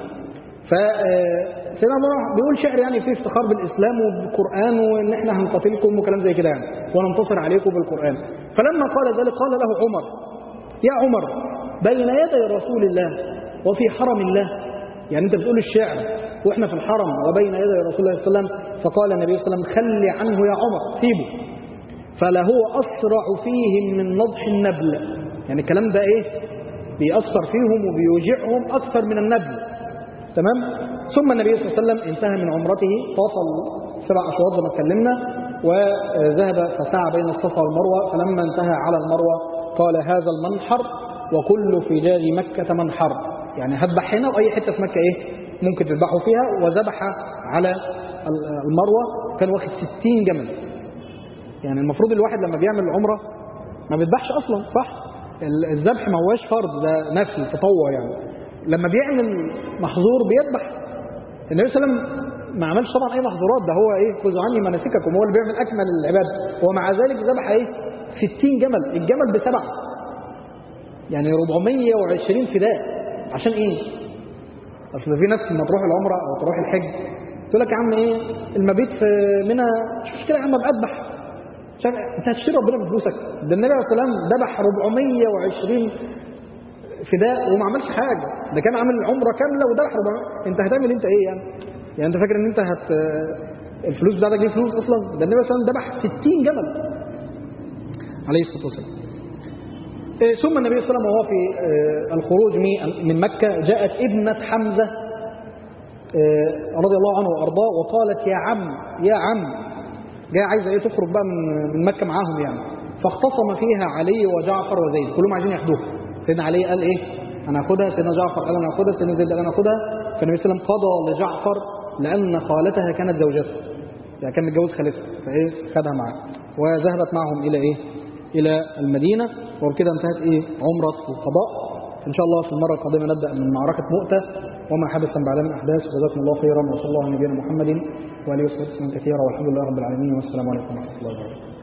فسيدنا الله بيقول شعر يعني فيه افتخار بالإسلام وبالقرآن وإن احنا هنقاتلكم وكلام زي كده يعني وننتصر عليكم بالقرآن فلما قال ذلك قال له عمر يا عمر بين يدي رسول الله وفي حرم الله يعني انت بتقول الشعر واحنا في الحرم وبين يدي رسول الله صلى الله عليه وسلم فقال النبي صلى الله عليه وسلم خلي عنه يا عمر سيبه فلهو أسرع فيهم من نضح النبل يعني الكلام ده ايه بيأثر فيهم وبيوجعهم أكثر من النبل تمام ثم النبي صلى الله عليه وسلم انتهى من عمرته طاف سبع أشواط زي ما اتكلمنا وذهب فسعى بين الصفا والمروة فلما انتهى على المروة قال هذا المنحر وكل فجاج مكة منحر يعني هذبح هنا وأي حتة في مكة إيه ممكن تذبحوا فيها وذبح على المروة كان واخد 60 جمل يعني المفروض الواحد لما بيعمل العمرة ما بيذبحش أصلا صح الذبح ما هواش فرض ده نفل تطوع يعني لما بيعمل محظور بيذبح النبي صلى الله عليه وسلم ما عملش طبعا اي محظورات ده هو ايه خذوا عني مناسككم هو اللي بيعمل اكمل العباده ومع ذلك ذبح ايه 60 جمل الجمل بسبعه يعني 420 فداء عشان ايه اصل في ناس لما تروح العمره او تروح الحج تقول لك يا عم ايه المبيت في منى مش مشكله يا عم ابقى اذبح مش عارف انت هتشتري ربنا بفلوسك ده النبي عليه الصلاه والسلام ذبح 420 فداء وما عملش حاجه ده كان عامل عمره كامله وذبح 400 انت هتعمل انت ايه يعني يعني انت فاكر ان انت هت الفلوس بتاعتك دي فلوس اصلا ده النبي صلى الله عليه وسلم ذبح 60 جمل عليه الصلاه والسلام إيه، ثم النبي صلى الله عليه وسلم وهو في آه، الخروج من- من مكه جاءت ابنه حمزه آه، رضي الله عنه وارضاه وقالت يا عم يا عم جايه عايزه ايه تخرج بقى من من مكه معاهم يعني فاختصم فيها علي وجعفر وزيد كلهم عايزين ياخدوها سيدنا علي قال ايه انا هاخدها سيدنا جعفر قال انا هاخدها سيدنا زيد قال انا هاخدها فالنبي صلى الله عليه وسلم قضى لجعفر لان خالتها كانت زوجته يعني كان متجوز خالتها فايه خدها معاه وذهبت معهم الى ايه الى المدينه وبكده انتهت ايه عمره القضاء ان شاء الله في المره القادمه نبدا من معركه مؤته وما حدث بعدها من احداث جزاكم الله خيرا وصلى الله على نبينا محمد واله وصحبه وسلم كثيرا والحمد لله رب العالمين والسلام عليكم ورحمه الله وبركاته